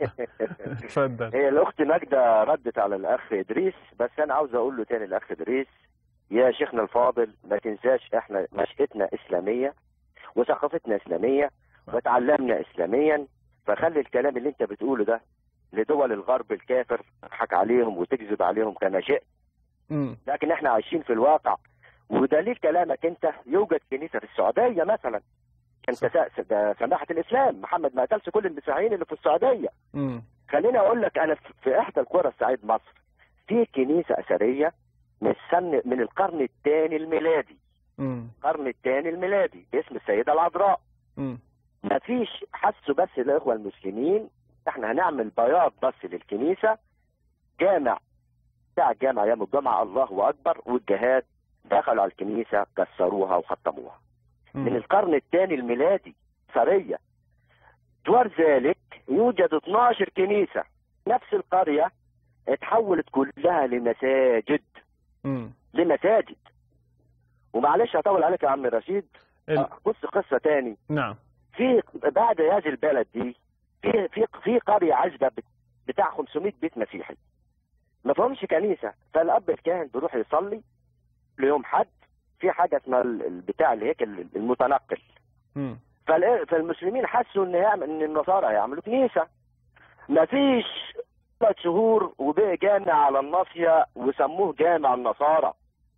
تفضل هي الاخت ماجده ردت على الاخ ادريس بس انا عاوز اقول له تاني الاخ ادريس يا شيخنا الفاضل ما تنساش احنا نشأتنا اسلاميه وثقافتنا اسلاميه وتعلمنا اسلاميا فخلي الكلام اللي انت بتقوله ده لدول الغرب الكافر تضحك عليهم وتكذب عليهم كما شئت مم. لكن احنا عايشين في الواقع ودليل كلامك انت يوجد كنيسه في السعوديه مثلا انت سا- ده سماحه الاسلام محمد ما قتلش كل المسيحيين اللي في السعوديه مم. خليني اقول لك انا في- في احدى القرى الصعيد مصر في كنيسه اثريه من السن من القرن الثاني الميلادي مم. القرن الثاني الميلادي باسم السيده العذراء مم. ما فيش حسوا بس الاخوه المسلمين احنا هنعمل بياض بس للكنيسه جامع بتاع الجامع يوم الجمعه الله اكبر والجهاد دخلوا على الكنيسه كسروها وحطموها من القرن الثاني الميلادي سريه جوار ذلك يوجد 12 كنيسه نفس القريه اتحولت كلها لمساجد مم. لمساجد ومعلش هطول عليك يا عم رشيد ال- بص قصه تاني نعم في بعد هذه البلد دي في في في قريه عزبه بت- بتاع 500 بيت مسيحي ما فيهمش كنيسه فالاب الكاهن بيروح يصلي ليوم حد في حاجه اسمها ال- البتاع اللي هيك ال- المتنقل مم. فال- فالمسلمين حسوا ان يعمل ان النصارى هيعملوا كنيسه ما فيش ثلاث شهور وبقى جامع على الناصيه وسموه جامع النصارى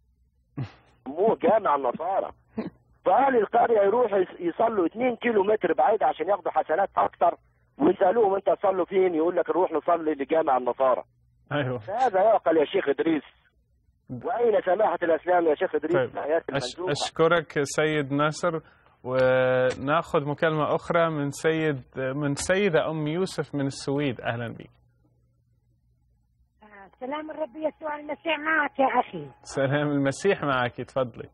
سموه جامع النصارى فأهل القرية يروحوا يص- يصلوا 2 كيلو متر بعيد عشان ياخدوا حسنات أكتر ويسألوهم أنت تصلوا فين يقول لك نروح نصلي لجامع النصارى أيوه فهذا يعقل يا شيخ إدريس وأين سماحة الإسلام يا شيخ إدريس طيب. في الآيات أش... المنسوخة أشكرك سيد ناصر وناخذ مكالمة أخرى من سيد من سيدة أم يوسف من السويد أهلا بك سلام الرب يسوع المسيح معك يا أخي سلام المسيح معك تفضلي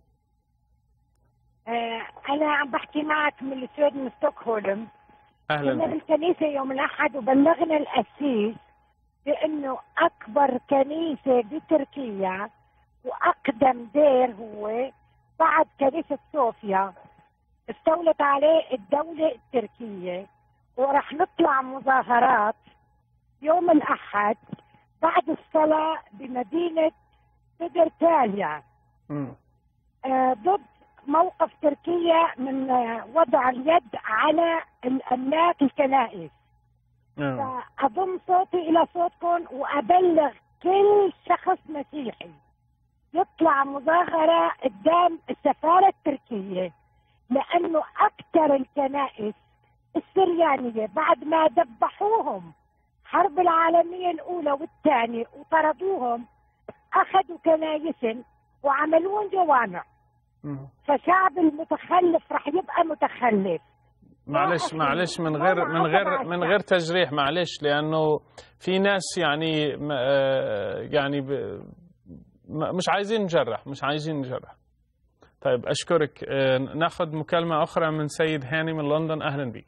آه أنا عم بحكي معك من السويد من ستوكهولم أهلا كنا بك بالكنيسة يوم الأحد وبلغنا القسيس بأنه أكبر كنيسة بتركيا وأقدم دير هو بعد كنيسة صوفيا استولت عليه الدولة التركية ورح نطلع مظاهرات يوم الأحد بعد الصلاة بمدينة سدرتاليا مم. آه، ضد موقف تركيا من آه، وضع اليد على الأملاك الكنائس آه. فأضم صوتي إلى صوتكم وأبلغ كل شخص مسيحي يطلع مظاهرة قدام السفارة التركية لأنه أكثر الكنائس السريانية بعد ما ذبحوهم حرب العالمية الأولى والثانية وطردوهم أخذوا كنايسهم وعملوهم جوامع مم. فشعب المتخلف رح يبقى متخلف معلش أخي، معلش من غير من غير من غير تجريح معلش لانه في ناس يعني م- آه، يعني ب- م- مش عايزين نجرح مش عايزين نجرح طيب اشكرك آه، ناخذ مكالمه اخرى من سيد هاني من لندن اهلا بك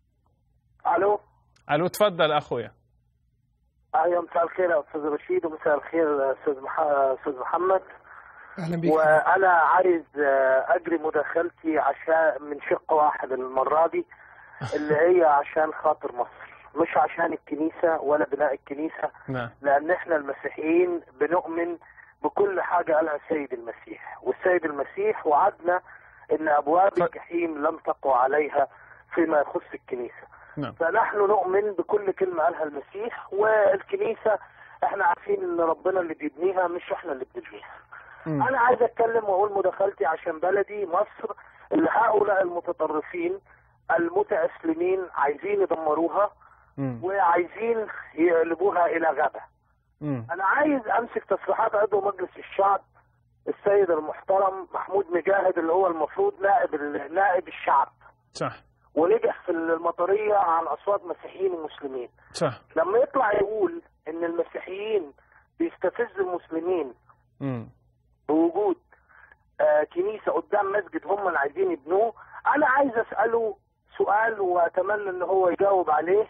الو الو تفضل اخويا اهلا مساء الخير يا استاذ رشيد ومساء الخير استاذ مح... استاذ محمد اهلا بك وانا عايز آه، اجري مداخلتي عشان من شق واحد المره دي اللي هي عشان خاطر مصر مش عشان الكنيسه ولا بناء الكنيسه نعم لان احنا المسيحيين بنؤمن بكل حاجه قالها السيد المسيح والسيد المسيح وعدنا ان ابواب الجحيم لم تقوى عليها فيما يخص الكنيسه نعم فنحن نؤمن بكل كلمة قالها المسيح والكنيسة احنا عارفين ان ربنا اللي بيبنيها مش احنا اللي بنبنيها مم. انا عايز اتكلم واقول مداخلتي عشان بلدي مصر اللي هؤلاء المتطرفين المتأسلمين عايزين يدمروها مم. وعايزين يقلبوها الى غابة مم. انا عايز امسك تصريحات عضو مجلس الشعب السيد المحترم محمود مجاهد اللي هو المفروض نائب ال- نائب الشعب صح ونجح في المطريه عن اصوات مسيحيين ومسلمين صح لما يطلع يقول ان المسيحيين بيستفزوا المسلمين مم. بوجود آه، كنيسه قدام مسجد هم اللي عايزين يبنوه انا عايز اساله سؤال واتمنى ان هو يجاوب عليه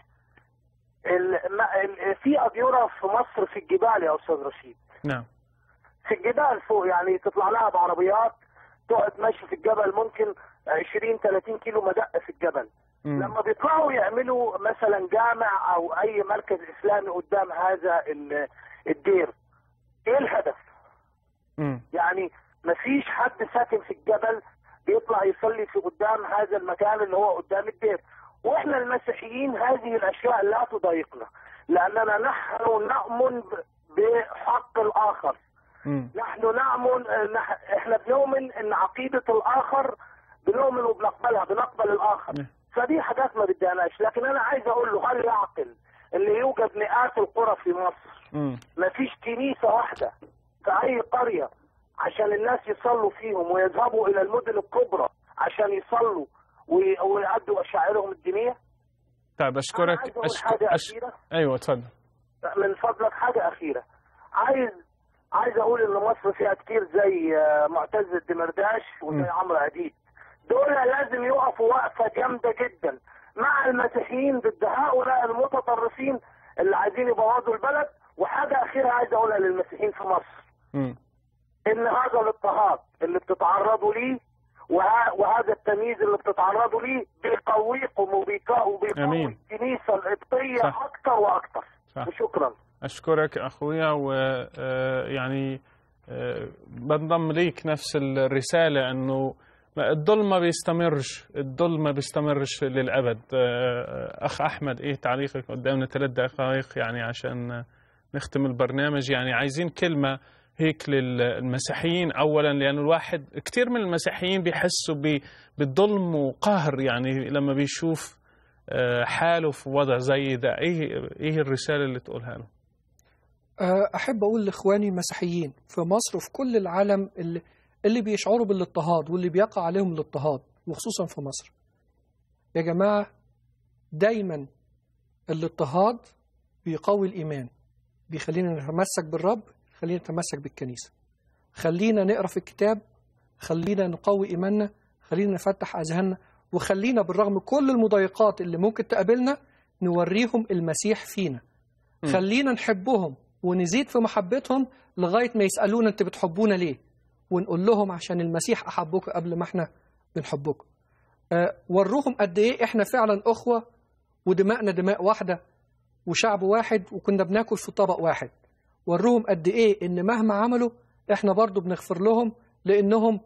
ال- ما- ال- في اديره في مصر في الجبال يا استاذ رشيد نعم في الجبال فوق يعني تطلع لها بعربيات تقعد ماشي في الجبل ممكن 20 30 كيلو مدق في الجبل مم. لما بيطلعوا يعملوا مثلا جامع او اي مركز اسلامي قدام هذا ال- الدير ايه الهدف مم. يعني مفيش حد ساكن في الجبل بيطلع يصلي في قدام هذا المكان اللي هو قدام الدير واحنا المسيحيين هذه الاشياء لا تضايقنا لاننا نحن نؤمن ب- بحق الاخر مم. نحن نؤمن نح- احنا بنؤمن ان عقيده الاخر بنؤمن وبنقبلها بنقبل الاخر فدي حاجات ما بديناش لكن انا عايز اقول له هل يعقل ان يوجد مئات القرى في مصر مم. ما فيش كنيسة واحدة في أي قرية عشان الناس يصلوا فيهم ويذهبوا إلى المدن الكبرى عشان يصلوا وي- ويأدوا مشاعرهم الدينية طيب أشكرك عايز أقول أشك... حاجة أش... أخيرة أيوة تفضل من فضلك حاجة أخيرة عايز عايز أقول إن مصر فيها كتير زي آه، معتز الدمرداش وزي عمرو أديب دول لازم يقفوا وقفة جامدة جدا مع المسيحيين ضد هؤلاء المتطرفين اللي عايزين يبوظوا البلد وحاجة أخيرة عايز أقولها للمسيحيين في مصر مم. ان هذا الاضطهاد اللي بتتعرضوا ليه وه- وهذا التمييز اللي بتتعرضوا ليه بيقويكم وبيقا- وبيقوي أمين. الكنيسه القبطيه صح. اكثر واكثر صح. وشكرا أشكرك أخويا ويعني بنضم ليك نفس الرسالة أنه الظلم ما بيستمرش الظلم ما بيستمرش للأبد آه، أخ أحمد إيه تعليقك قدامنا ثلاث دقائق يعني عشان نختم البرنامج يعني عايزين كلمة هيك للمسيحيين أولا لأن الواحد كثير من المسيحيين بيحسوا ب- بالظلم وقهر يعني لما بيشوف آه، حاله في وضع زي ده إيه إيه الرسالة اللي تقولها له أه، أحب أقول لإخواني المسيحيين في مصر وفي كل العالم اللي, اللي بيشعروا بالاضطهاد واللي بيقع عليهم الاضطهاد وخصوصا في مصر يا جماعة دايما الاضطهاد بيقوي الإيمان بيخلينا نتمسك بالرب خلينا نتمسك بالكنيسة خلينا نقرأ في الكتاب خلينا نقوي إيماننا خلينا نفتح أذهاننا وخلينا بالرغم كل المضايقات اللي ممكن تقابلنا نوريهم المسيح فينا مم. خلينا نحبهم ونزيد في محبتهم لغاية ما يسألونا أنت بتحبونا ليه ونقول لهم عشان المسيح أحبكم قبل ما احنا بنحبكم أه وروهم قد إيه احنا فعلا أخوة ودماءنا دماء واحدة وشعب واحد وكنا بناكل في طبق واحد وروهم قد إيه إن مهما عملوا احنا برضو بنغفر لهم لأنهم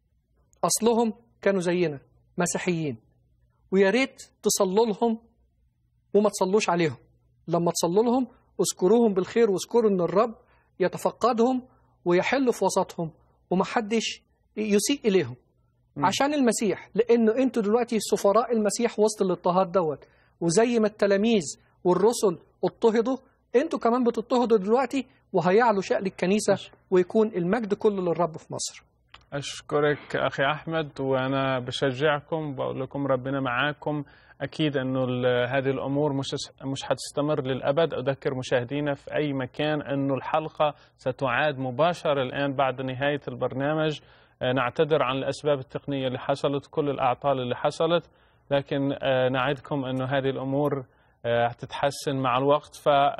أصلهم كانوا زينا مسيحيين ويا ريت تصلوا لهم وما تصلوش عليهم لما تصلوا لهم اذكروهم بالخير واذكروا ان الرب يتفقدهم ويحل في وسطهم ومحدش يسيء اليهم مم. عشان المسيح لانه انتوا دلوقتي سفراء المسيح وسط الاضطهاد دوت وزي ما التلاميذ والرسل اضطهدوا انتوا كمان بتضطهدوا دلوقتي وهيعلوا شأن الكنيسة ويكون المجد كله للرب في مصر أشكرك أخي أحمد وأنا بشجعكم بقول لكم ربنا معاكم أكيد أنه ال- هذه الأمور مش مش هتستمر للأبد أذكر مشاهدينا في أي مكان أنه الحلقة ستعاد مباشرة الآن بعد نهاية البرنامج آه، نعتذر عن الأسباب التقنية اللي حصلت كل الأعطال اللي حصلت لكن آه، نعدكم أنه هذه الأمور آه، هتتحسن مع الوقت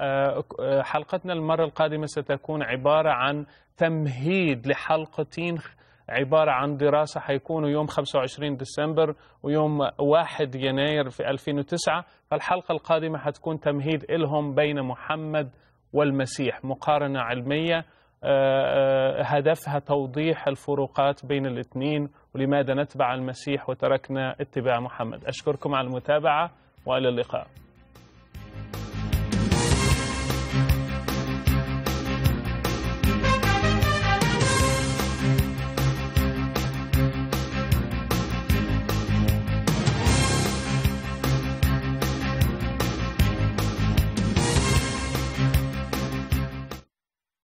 فحلقتنا المرة القادمة ستكون عبارة عن تمهيد لحلقتين عبارة عن دراسة حيكونوا يوم 25 ديسمبر ويوم 1 يناير في 2009 فالحلقة القادمة حتكون تمهيد إلهم بين محمد والمسيح مقارنة علمية آه، آه، هدفها توضيح الفروقات بين الاثنين ولماذا نتبع المسيح وتركنا اتباع محمد أشكركم على المتابعة وإلى اللقاء